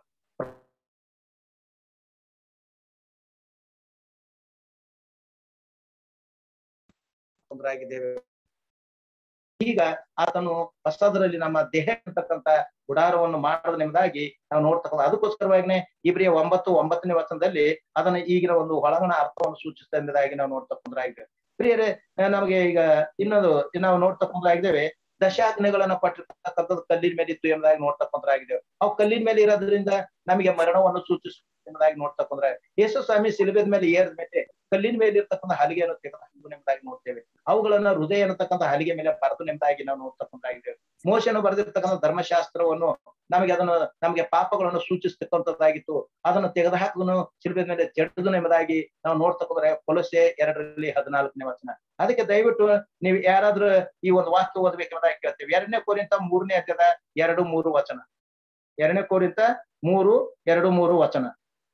S4: ಆಗಿದ್ದೇವೆ ಈಗ ಆತನು ಹೊಸದರಲ್ಲಿ ನಮ್ಮ ದೇಹ ಅಂತಕ್ಕಂಥ ಗುಡಾರವನ್ನು ಮಾಡೋದನೆಂಬುದಾಗಿ ನಾವು ನೋಡ್ತಕ್ಕಂಥ ಅದಕ್ಕೋಸ್ಕರವಾಗಿನೇ ಇಬ್ರಿಯ ಒಂಬತ್ತು ಒಂಬತ್ತನೇ ವಚನದಲ್ಲಿ ಅದನ್ನ ಈಗಿನ ಒಂದು ಒಳಗಣ ಅರ್ಥವನ್ನು ಸೂಚಿಸ್ತಾ ಎಂಬುದಾಗಿ ನಾವು ನೋಡ್ತಕ್ಕಂಥರಾಗಿದ್ದೇವೆ ಪ್ರಿಯರೇ ನಮಗೆ ಈಗ ಇನ್ನೊಂದು ನಾವು ನೋಡ್ತಕ್ಕಂಥರಾಗಿದ್ದೇವೆ ದಶಾಗ್ನಿಗಳನ್ನ ಪಟ್ಟಿರ್ತಕ್ಕಂಥದ್ದು ಕಲ್ಲಿನ ಮೇಲೆ ಇತ್ತು ಎಂಬುದಾಗಿ ನೋಡ್ತಕ್ಕಂಥರಾಗಿದ್ದೇವೆ ಅವು ಕಲ್ಲಿನ ಮೇಲೆ ಇರೋದ್ರಿಂದ ನಮಗೆ ಮರಣವನ್ನು ಸೂಚಿಸ ಎಂಬುದಾಗಿ ನೋಡ್ತಕ್ಕಂದ್ರೆ ಯೇಸು ಸ್ವಾಮಿ ಸಿಲುಬೆದ ಮೇಲೆ ಏರದ ಮೇಲೆ ಕಲ್ಲಿನ ಮೇಲೆ ಇರ್ತಕ್ಕಂಥ ಹಲಿಗೆಯನ್ನು ತೆಗೆದು ಎಂಬುದಾಗಿ ನೋಡ್ತೇವೆ ಅವುಗಳನ್ನ ಹೃದಯ ಅನ್ನತಕ್ಕಂಥ ಹಲಿಗೆ ಮೇಲೆ ಬರೆದು ಎಂಬುದಾಗಿ ನಾವು ನೋಡ್ತಕ್ಕಂಥಾಗಿದ್ದೇವೆ ಮೋಶನು ಬರೆದಿರ್ತಕ್ಕಂಥ ಧರ್ಮಶಾಸ್ತ್ರವನ್ನು ನಮಗೆ ಅದನ್ನು ನಮಗೆ ಪಾಪಗಳನ್ನು ಸೂಚಿಸ್ತಕ್ಕಂಥದ್ದಾಗಿತ್ತು ಅದನ್ನು ತೆಗೆದು ಹಾಕುದನು ಸಿಲುಬೆದ ಮೇಲೆ ತೆಗೆದನು ಎಂಬುದಾಗಿ ನಾವು ನೋಡ್ತಕ್ಕಂದ್ರೆ ಕೊಲಸೆ ಎರಡರಲ್ಲಿ ಹದಿನಾಲ್ಕನೇ ವಚನ ಅದಕ್ಕೆ ದಯವಿಟ್ಟು ನೀವು ಯಾರಾದ್ರೂ ಈ ಒಂದು ವಾಕ್ಯ ಓದಬೇಕೆಂಬುದಾಗಿ ಕೇಳ್ತೇವೆ ಎರಡನೇ ಕೋರಿಂತ ಮೂರನೇ ಅಧ್ಯಾಯದ ಎರಡು ಮೂರು ವಚನ ಎರಡನೇ ಕೋರಿಂತ ಮೂರು ಎರಡು ಮೂರು ವಚನ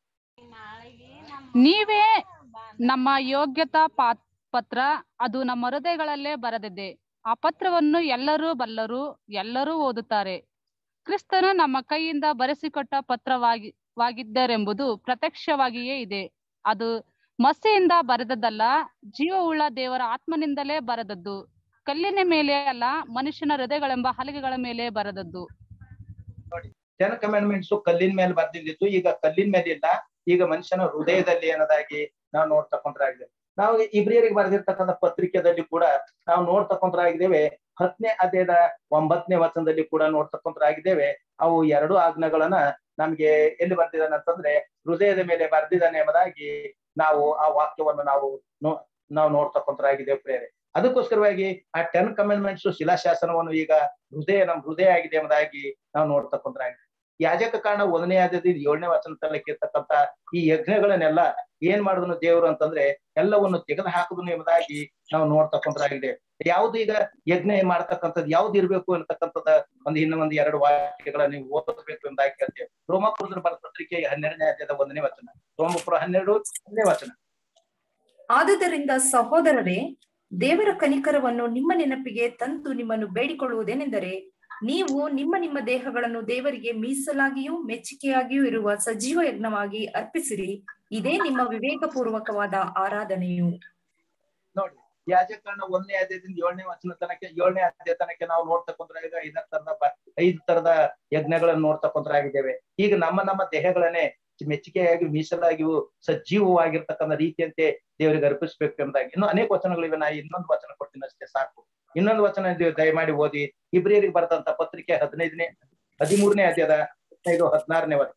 S5: ನೀವೇ ನಮ್ಮ ಯೋಗ್ಯತಾ ಪಾ- ಪತ್ರ ಅದು ನಮ್ಮ ಹೃದಯಗಳಲ್ಲೇ ಬರೆದಿದೆ ಆ ಪತ್ರವನ್ನು ಎಲ್ಲರೂ ಬಲ್ಲರು ಎಲ್ಲರೂ ಓದುತ್ತಾರೆ ಕ್ರಿಸ್ತನು ನಮ್ಮ ಕೈಯಿಂದ ಬರೆಸಿಕೊಟ್ಟ ಪತ್ರವಾಗಿ ವಾಗಿದ್ದರೆಂಬುದು ಪ್ರತ್ಯಕ್ಷವಾಗಿಯೇ ಇದೆ ಅದು ಮಸೆಯಿಂದ ಬರೆದದ್ದಲ್ಲ ಜೀವವುಳ್ಳ ದೇವರ ಆತ್ಮನಿಂದಲೇ ಬರೆದದ್ದು ಕಲ್ಲಿನ ಮೇಲೆ ಅಲ್ಲ ಮನುಷ್ಯನ ಹೃದಯಗಳೆಂಬ ಹಲಗೆಗಳ ಮೇಲೆ ಬರೆದದ್ದು
S4: ಟೆನ್ ಕಮೆಂಡ್ಮೆಂಟ್ಸ್ ಕಲ್ಲಿನ ಮೇಲೆ ಬರ್ದಿದ್ದಿತ್ತು ಈಗ ಕಲ್ಲಿನ ಮೇಲೆ ಇಲ್ಲ ಈಗ ಮನುಷ್ಯನ ಹೃದಯದಲ್ಲಿ ಅನ್ನೋದಾಗಿ ನಾವು ನೋಡ್ತಕ್ಕಂಥರಾಗಿದೆ ನಾವು ಇಬ್ರಿಯರಿಗೆ ಬರೆದಿರ್ತಕ್ಕಂಥ ಪತ್ರಿಕೆದಲ್ಲಿ ಕೂಡ ನಾವು ನೋಡ್ತಕ್ಕಂಥರಾಗಿದ್ದೇವೆ ಹತ್ತನೇ ಅಧ್ಯಾಯದ ಒಂಬತ್ತನೇ ವಚನದಲ್ಲಿ ಕೂಡ ನೋಡ್ತಕ್ಕಂಥರಾಗಿದ್ದೇವೆ ಅವು ಎರಡು ಆಜ್ಞೆಗಳನ್ನ ನಮ್ಗೆ ಎಲ್ಲಿ ಬರ್ದಿದ್ದಾನೆ ಅಂತಂದ್ರೆ ಹೃದಯದ ಮೇಲೆ ಬರ್ದಿದ್ದಾನೆ ಎಂಬುದಾಗಿ ನಾವು ಆ ವಾಕ್ಯವನ್ನು ನಾವು ನೋ ನಾವು ನೋಡ್ತಕ್ಕಂಥರಾಗಿದ್ದೇವೆ ಪ್ರೇರೆ ಅದಕ್ಕೋಸ್ಕರವಾಗಿ ಆ ಟೆನ್ ಕಮೆಂಡ್ಮೆಂಟ್ಸ್ ಶಿಲಾಶಾಸನವನ್ನು ಈಗ ಹೃದಯ ನಮ್ ಹೃದಯ ಆಗಿದೆ ಎಂಬುದಾಗಿ ನಾವು ನೋಡ್ತಕ್ಕಂಥರಾಗಿದೆ ಯಾಜಕ ಕಾರಣ ಒಂದನೇ ಆದ್ಯತೆ ಏಳನೇ ವಚನ ತಲಕ್ಕಿರ್ತಕ್ಕಂತ ಈ ಯಜ್ಞಗಳನ್ನೆಲ್ಲ ಏನ್ ಮಾಡಿದನು ದೇವರು ಅಂತಂದ್ರೆ ಎಲ್ಲವನ್ನು ತೆಗೆದು ಹಾಕುದನು ಎಂಬುದಾಗಿ ನಾವು ನೋಡ್ತಕ್ಕಂಥದ್ದಾಗಿದೆ ಯಾವ್ದು ಈಗ ಯಜ್ಞ ಮಾಡ್ತಕ್ಕಂಥದ್ದು ಯಾವ್ದು ಇರ್ಬೇಕು ಅನ್ನತಕ್ಕಂಥದ ಒಂದು ಇನ್ನು ಒಂದು ಎರಡು ವಾಕ್ಯಗಳ ನೀವು ಓದಬೇಕು ಎಂಬುದಾಗಿ ಕೇಳ್ತೇವೆ ರೋಮಪುರದ ಬರೆದ ಪತ್ರಿಕೆ ಹನ್ನೆರಡನೇ ಅಧ್ಯಾಯದ ಒಂದನೇ ವಚನ ರೋಮಪುರ ಹನ್ನೆರಡು ಒಂದನೇ ವಚನ
S6: ಆದುದರಿಂದ ಸಹೋದರರೇ ದೇವರ ಕನಿಕರವನ್ನು ನಿಮ್ಮ ನೆನಪಿಗೆ ತಂದು ನಿಮ್ಮನ್ನು ಬೇಡಿಕೊಳ್ಳುವುದೇನೆಂದರೆ ನೀವು ನಿಮ್ಮ ನಿಮ್ಮ ದೇಹಗಳನ್ನು ದೇವರಿಗೆ ಮೀಸಲಾಗಿಯೂ ಮೆಚ್ಚುಗೆಯಾಗಿಯೂ ಇರುವ ಸಜೀವ ಯಜ್ಞವಾಗಿ ಅರ್ಪಿಸಿರಿ ಇದೇ ನಿಮ್ಮ ವಿವೇಕಪೂರ್ವಕವಾದ ಆರಾಧನೆಯು
S4: ನೋಡಿ ಯಾಜಕರಣ ಒಂದನೇ ಅಧ್ಯಾಯದಿಂದ ಏಳನೇ ವಚನ ತನಕ ಏಳನೇ ಅಧ್ಯಾಯ ತನಕ ನಾವು ನೋಡ್ತಕ್ಕಂಥರಾಗ ಐದರ ತರದ ಬ- ಐದು ತರದ ಯಜ್ಞಗಳನ್ನು ನೋಡ್ತಕ್ಕಂಥರಾಗಿದ್ದೇವೆ ಈಗ ನಮ್ಮ ನಮ್ಮ ದೇಹಗಳನ್ನೇ ಮೆಚ್ಚುಗೆಯಾಗಿ ಮೀಸಲಾಗಿಯೂ ಸಜೀವವಾಗಿರ್ತಕ್ಕಂಥ ರೀತಿಯಂತೆ ದೇವರಿಗೆ ಅರ್ಪಿಸ್ಬೇಕು ಎಂಬುದಾಗಿ ಇನ್ನು ಅನೇಕ ವಚನಗಳಿವೆ ನಾ ಇನ್ನೊಂದು ವಚನ ಕೊಡ್ತೀನಿ ಅಷ್ಟೇ ಸಾಕು ಇನ್ನೊಂದು ವಚನ ನೀವು ದಯಮಾಡಿ ಓದಿ ಇಬ್ರಿಯರಿಗೆ ಬರೆದಂತ ಪತ್ರಿಕೆ ಹದಿನೈದನೇ ಹದಿಮೂರನೇ ಅಧ್ಯಾಯದ ಹದಿನೈದು ಹದಿನಾರನೇ ವಚನ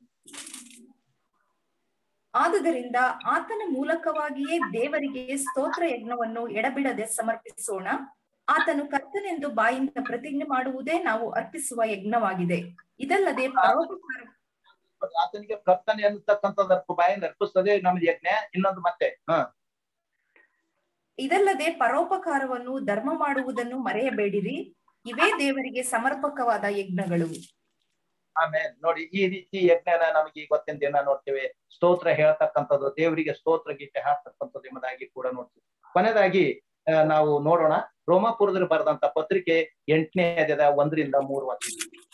S6: ಆದುದರಿಂದ ಆತನ ಮೂಲಕವಾಗಿಯೇ ದೇವರಿಗೆ ಸ್ತೋತ್ರ ಯಜ್ಞವನ್ನು ಎಡಬಿಡದೆ ಸಮರ್ಪಿಸೋಣ ಆತನು ಕರ್ತನೆಂದು ಬಾಯಿಂದ ಪ್ರತಿಜ್ಞೆ ಮಾಡುವುದೇ ನಾವು ಅರ್ಪಿಸುವ ಯಜ್ಞವಾಗಿದೆ ಇದಲ್ಲದೆ ಪರೋಪಕಾರ
S4: ಆತನಿಗೆ ಕರ್ತನೆ ಅನ್ನತಕ್ಕಂಥದ್ರ ಬಾಯಿಂದ ಅರ್ಪಿಸ್ತದೆ ನಮ್ದು ಯಜ್ಞ ಇನ್ನೊಂದು ಮತ್ತೆ ಹ
S6: ಇದಲ್ಲದೆ ಪರೋಪಕಾರವನ್ನು ಧರ್ಮ ಮಾಡುವುದನ್ನು ಮರೆಯಬೇಡಿರಿ ಇವೇ ದೇವರಿಗೆ ಸಮರ್ಪಕವಾದ ಯಜ್ಞಗಳು
S4: ಆಮೇಲೆ ನೋಡಿ ಈ ರೀತಿ ಯಜ್ಞನ ನಮಗೆ ಇವತ್ತಿನ ದಿನ ನೋಡ್ತೇವೆ ಸ್ತೋತ್ರ ಹೇಳ್ತಕ್ಕಂಥದ್ದು ದೇವರಿಗೆ ಸ್ತೋತ್ರ ಗೀತೆ ಹಾಡ್ತಕ್ಕಂಥದ್ದು ಎಂಬುದಾಗಿ ಕೂಡ ನೋಡ್ತೀವಿ ಕೊನೆಯದಾಗಿ ಆ, ನಾವು ನೋಡೋಣ ರೋಮಾಪುರದಲ್ಲಿ ಬರೆದಂತ ಪತ್ರಿಕೆ ಎಂಟನೇ ಅಧ್ಯಾಯದ ಒಂದರಿಂದ ಮೂರು ವಚನ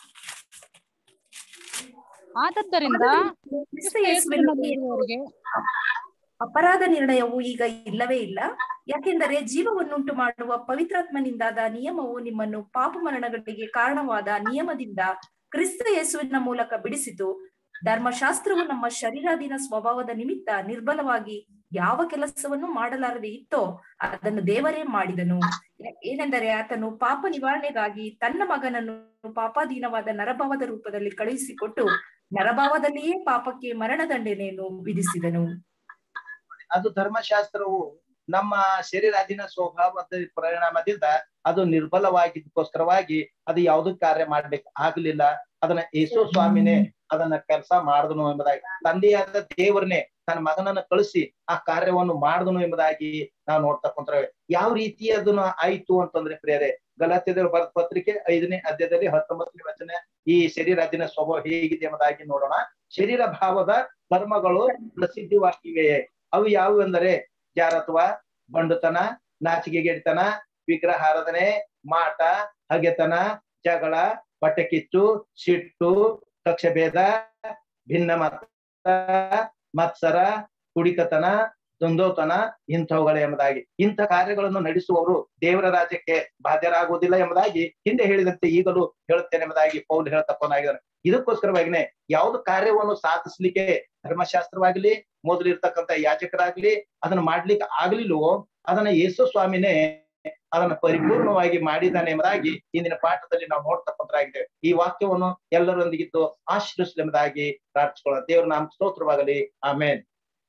S5: ಆದದ್ದರಿಂದ
S6: ಕ್ರಿಸ್ತ ಯೇಸುವಿನಲ್ಲಿ
S5: ದೇವರಿಗೆ
S6: ಅಪರಾಧ ನಿರ್ಣಯವು ಈಗ ಇಲ್ಲವೇ ಇಲ್ಲ ಯಾಕೆಂದರೆ ಜೀವವನ್ನುಂಟು ಮಾಡುವ ಪವಿತ್ರಾತ್ಮನಿಂದಾದ ನಿಯಮವು ನಿಮ್ಮನ್ನು ಪಾಪ ಮರಣಗಳಿಗೆ ಕಾರಣವಾದ ನಿಯಮದಿಂದ ಕ್ರಿಸ್ತ ಯೇಸುವಿನ ಮೂಲಕ ಬಿಡಿಸಿತು ಧರ್ಮಶಾಸ್ತ್ರವು ನಮ್ಮ ಶರೀರಾಧೀನ ಸ್ವಭಾವದ ನಿಮಿತ್ತ ನಿರ್ಬಲವಾಗಿ ಯಾವ ಕೆಲಸವನ್ನು ಮಾಡಲಾರದೆ ಇತ್ತೋ ಅದನ್ನು ದೇವರೇ ಮಾಡಿದನು ಏನೆಂದರೆ ಆತನು ಪಾಪ ನಿವಾರಣೆಗಾಗಿ ತನ್ನ ಮಗನನ್ನು ಪಾಪಾಧೀನವಾದ ನರಭಾವದ ರೂಪದಲ್ಲಿ ಕಳುಹಿಸಿಕೊಟ್ಟು ನರಭಾವದಲ್ಲಿಯೇ ಪಾಪಕ್ಕೆ ಮರಣದಂಡನೆಯನ್ನು ವಿಧಿಸಿದನು
S4: ಅದು ಧರ್ಮಶಾಸ್ತ್ರವು ನಮ್ಮ ಶರೀರಾಧೀನ ಸ್ವಭಾವದ ಪರಿಣಾಮದಿಂದ ಅದು ನಿರ್ಬಲವಾಗಿದ್ದಕ್ಕೋಸ್ಕರವಾಗಿ ಅದು ಯಾವುದೂ ಕಾರ್ಯ ಮಾಡ್ಬೇಕು ಆಗ್ಲಿಲ್ಲ ಅದನ್ನ ಯೇಸು ಸ್ವಾಮಿನೇ ಅದನ್ನ ಕೆಲಸ ಮಾಡಿದನು ಎಂಬುದಾಗಿ ತಂದೆಯಾದ ದೇವರನ್ನೇ ತನ್ನ ಮಗನನ್ನ ಕಳಿಸಿ ಆ ಕಾರ್ಯವನ್ನು ಮಾಡಿದನು ಎಂಬುದಾಗಿ ನಾವು ನೋಡ್ತಾ ಕುಂತೇವೆ ಯಾವ ರೀತಿ ಅದನ್ನ ಆಯ್ತು ಅಂತಂದ್ರೆ ಪ್ರಿಯರೇ ಗಲಾತ್ಯದ ಬರೆದ ಪತ್ರಿಕೆ ಐದನೇ ಅಧ್ಯಾಯದಲ್ಲಿ ಹತ್ತೊಂಬತ್ತನೇ ವಚನ ಈ ಶರೀರಾಧೀನ ಸ್ವಭಾವ ಹೇಗಿದೆ ಎಂಬುದಾಗಿ ನೋಡೋಣ ಶರೀರ ಭಾವದ ಕರ್ಮಗಳು ಪ್ರಸಿದ್ಧವಾಗಿವೆ ಅವು ಯಾವುವು ಎಂದರೆ ಜಾರತ್ವ ಬಂಡುತನ ನಾಚಿಕೆಗೆಡಿತನ ವಿಗ್ರಹಾರಾಧನೆ ಮಾಟ ಹಗೆತನ ಜಗಳ ಹೊಟ್ಟೆಕಿಚ್ಚು ಸಿಟ್ಟು ಕಕ್ಷಭೇದ ಭಿನ್ನ ಮತ ಮತ್ಸರ ಕುಡಿಕತನ ದ್ವಂದ್ವತನ ಇಂಥವುಗಳೇ ಎಂಬುದಾಗಿ ಇಂಥ ಕಾರ್ಯಗಳನ್ನು ನಡೆಸುವವರು ದೇವರ ರಾಜ್ಯಕ್ಕೆ ಬಾಧ್ಯರಾಗುವುದಿಲ್ಲ ಎಂಬುದಾಗಿ ಹಿಂದೆ ಹೇಳಿದಂತೆ ಈಗಲೂ ಹೇಳುತ್ತೇನೆ ಎಂಬುದಾಗಿ ಪೌಲ್ ಹೇಳ್ತಕ್ಕನಾಗಿದ್ದಾನೆ ಇದಕ್ಕೋಸ್ಕರವಾಗಿನೇ ಯಾವ್ದು ಕಾರ್ಯವನ್ನು ಸಾಧಿಸ್ಲಿಕ್ಕೆ ಧರ್ಮಶಾಸ್ತ್ರವಾಗ್ಲಿ ಮೊದಲಿರ್ತಕ್ಕಂಥ ಯಾಜಕರಾಗ್ಲಿ ಅದನ್ನ ಮಾಡ್ಲಿಕ್ಕೆ ಆಗ್ಲಿಲ್ವೋ ಅದನ್ನ ಯೇಸು ಸ್ವಾಮಿನೇ ಅದನ್ನ ಪರಿಪೂರ್ಣವಾಗಿ ಮಾಡಿದ್ದಾನೆ ಎಂಬುದಾಗಿ ಇಂದಿನ ಪಾಠದಲ್ಲಿ ನಾವು ನೋಡ್ತಕ್ಕಂಥರಾಗಿದ್ದೇವೆ ಈ ವಾಕ್ಯವನ್ನು ಎಲ್ಲರೊಂದಿಗಿದ್ದು ಆಶೀರ್ವಿಸಲಿ ಎಂಬುದಾಗಿ ಪ್ರಾರ್ಥಿಸಿಕೊಳ್ಳೋಣ ದೇವರ ನಾಮ ಸ್ತೋತ್ರವಾಗಲಿ ಆಮೇನ್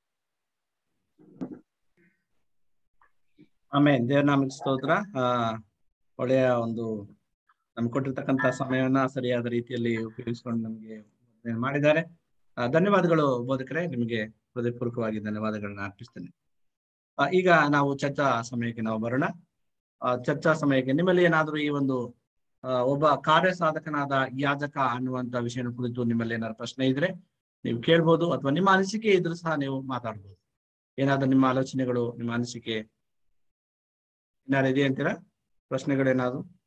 S1: ಆಮೇಲೆ ದೇವ್ರ ನಾಮಕ್ಕೆ ಸ್ತೋತ್ರ ಆ ಒಳ್ಳೆಯ ಒಂದು ನಮ್ಗೆ ಕೊಟ್ಟಿರ್ತಕ್ಕಂತ ಸಮಯವನ್ನ ಸರಿಯಾದ ರೀತಿಯಲ್ಲಿ ಉಪಯೋಗಿಸ್ಕೊಂಡು ನಮ್ಗೆ ಬೋಧನೆ ಮಾಡಿದ್ದಾರೆ ಆ, ಧನ್ಯವಾದಗಳು ಬೋಧಕರೇ ನಿಮಗೆ ಹೃದಯಪೂರ್ವಕವಾಗಿ ಧನ್ಯವಾದಗಳನ್ನ ಅರ್ಪಿಸ್ತೇನೆ ಆ, ಈಗ ನಾವು ಚರ್ಚಾ ಸಮಯಕ್ಕೆ ನಾವು ಬರೋಣ ಆ, ಚರ್ಚಾ ಸಮಯಕ್ಕೆ ನಿಮ್ಮಲ್ಲಿ ಏನಾದರೂ ಈ ಒಂದು ಆ, ಒಬ್ಬ ಕಾರ್ಯ ಸಾಧಕನಾದ ಯಾಜಕ ಅನ್ನುವಂತ ವಿಷಯನ ಕುರಿತು ನಿಮ್ಮಲ್ಲಿ ಏನಾದ್ರು ಪ್ರಶ್ನೆ ಇದ್ರೆ ನೀವು ಕೇಳ್ಬೋದು ಅಥವಾ ನಿಮ್ಮ ಅನಿಸಿಕೆ ಇದ್ರೂ ಸಹ ನೀವು ಮಾತಾಡ್ಬೋದು ಏನಾದ್ರು ನಿಮ್ಮ ಆಲೋಚನೆಗಳು ನಿಮ್ಮ ಅನಿಸಿಕೆ ಏನಾದ್ರು ಇದೆ ಅಂತೀರಾ ಪ್ರಶ್ನೆಗಳೇನಾದ್ರು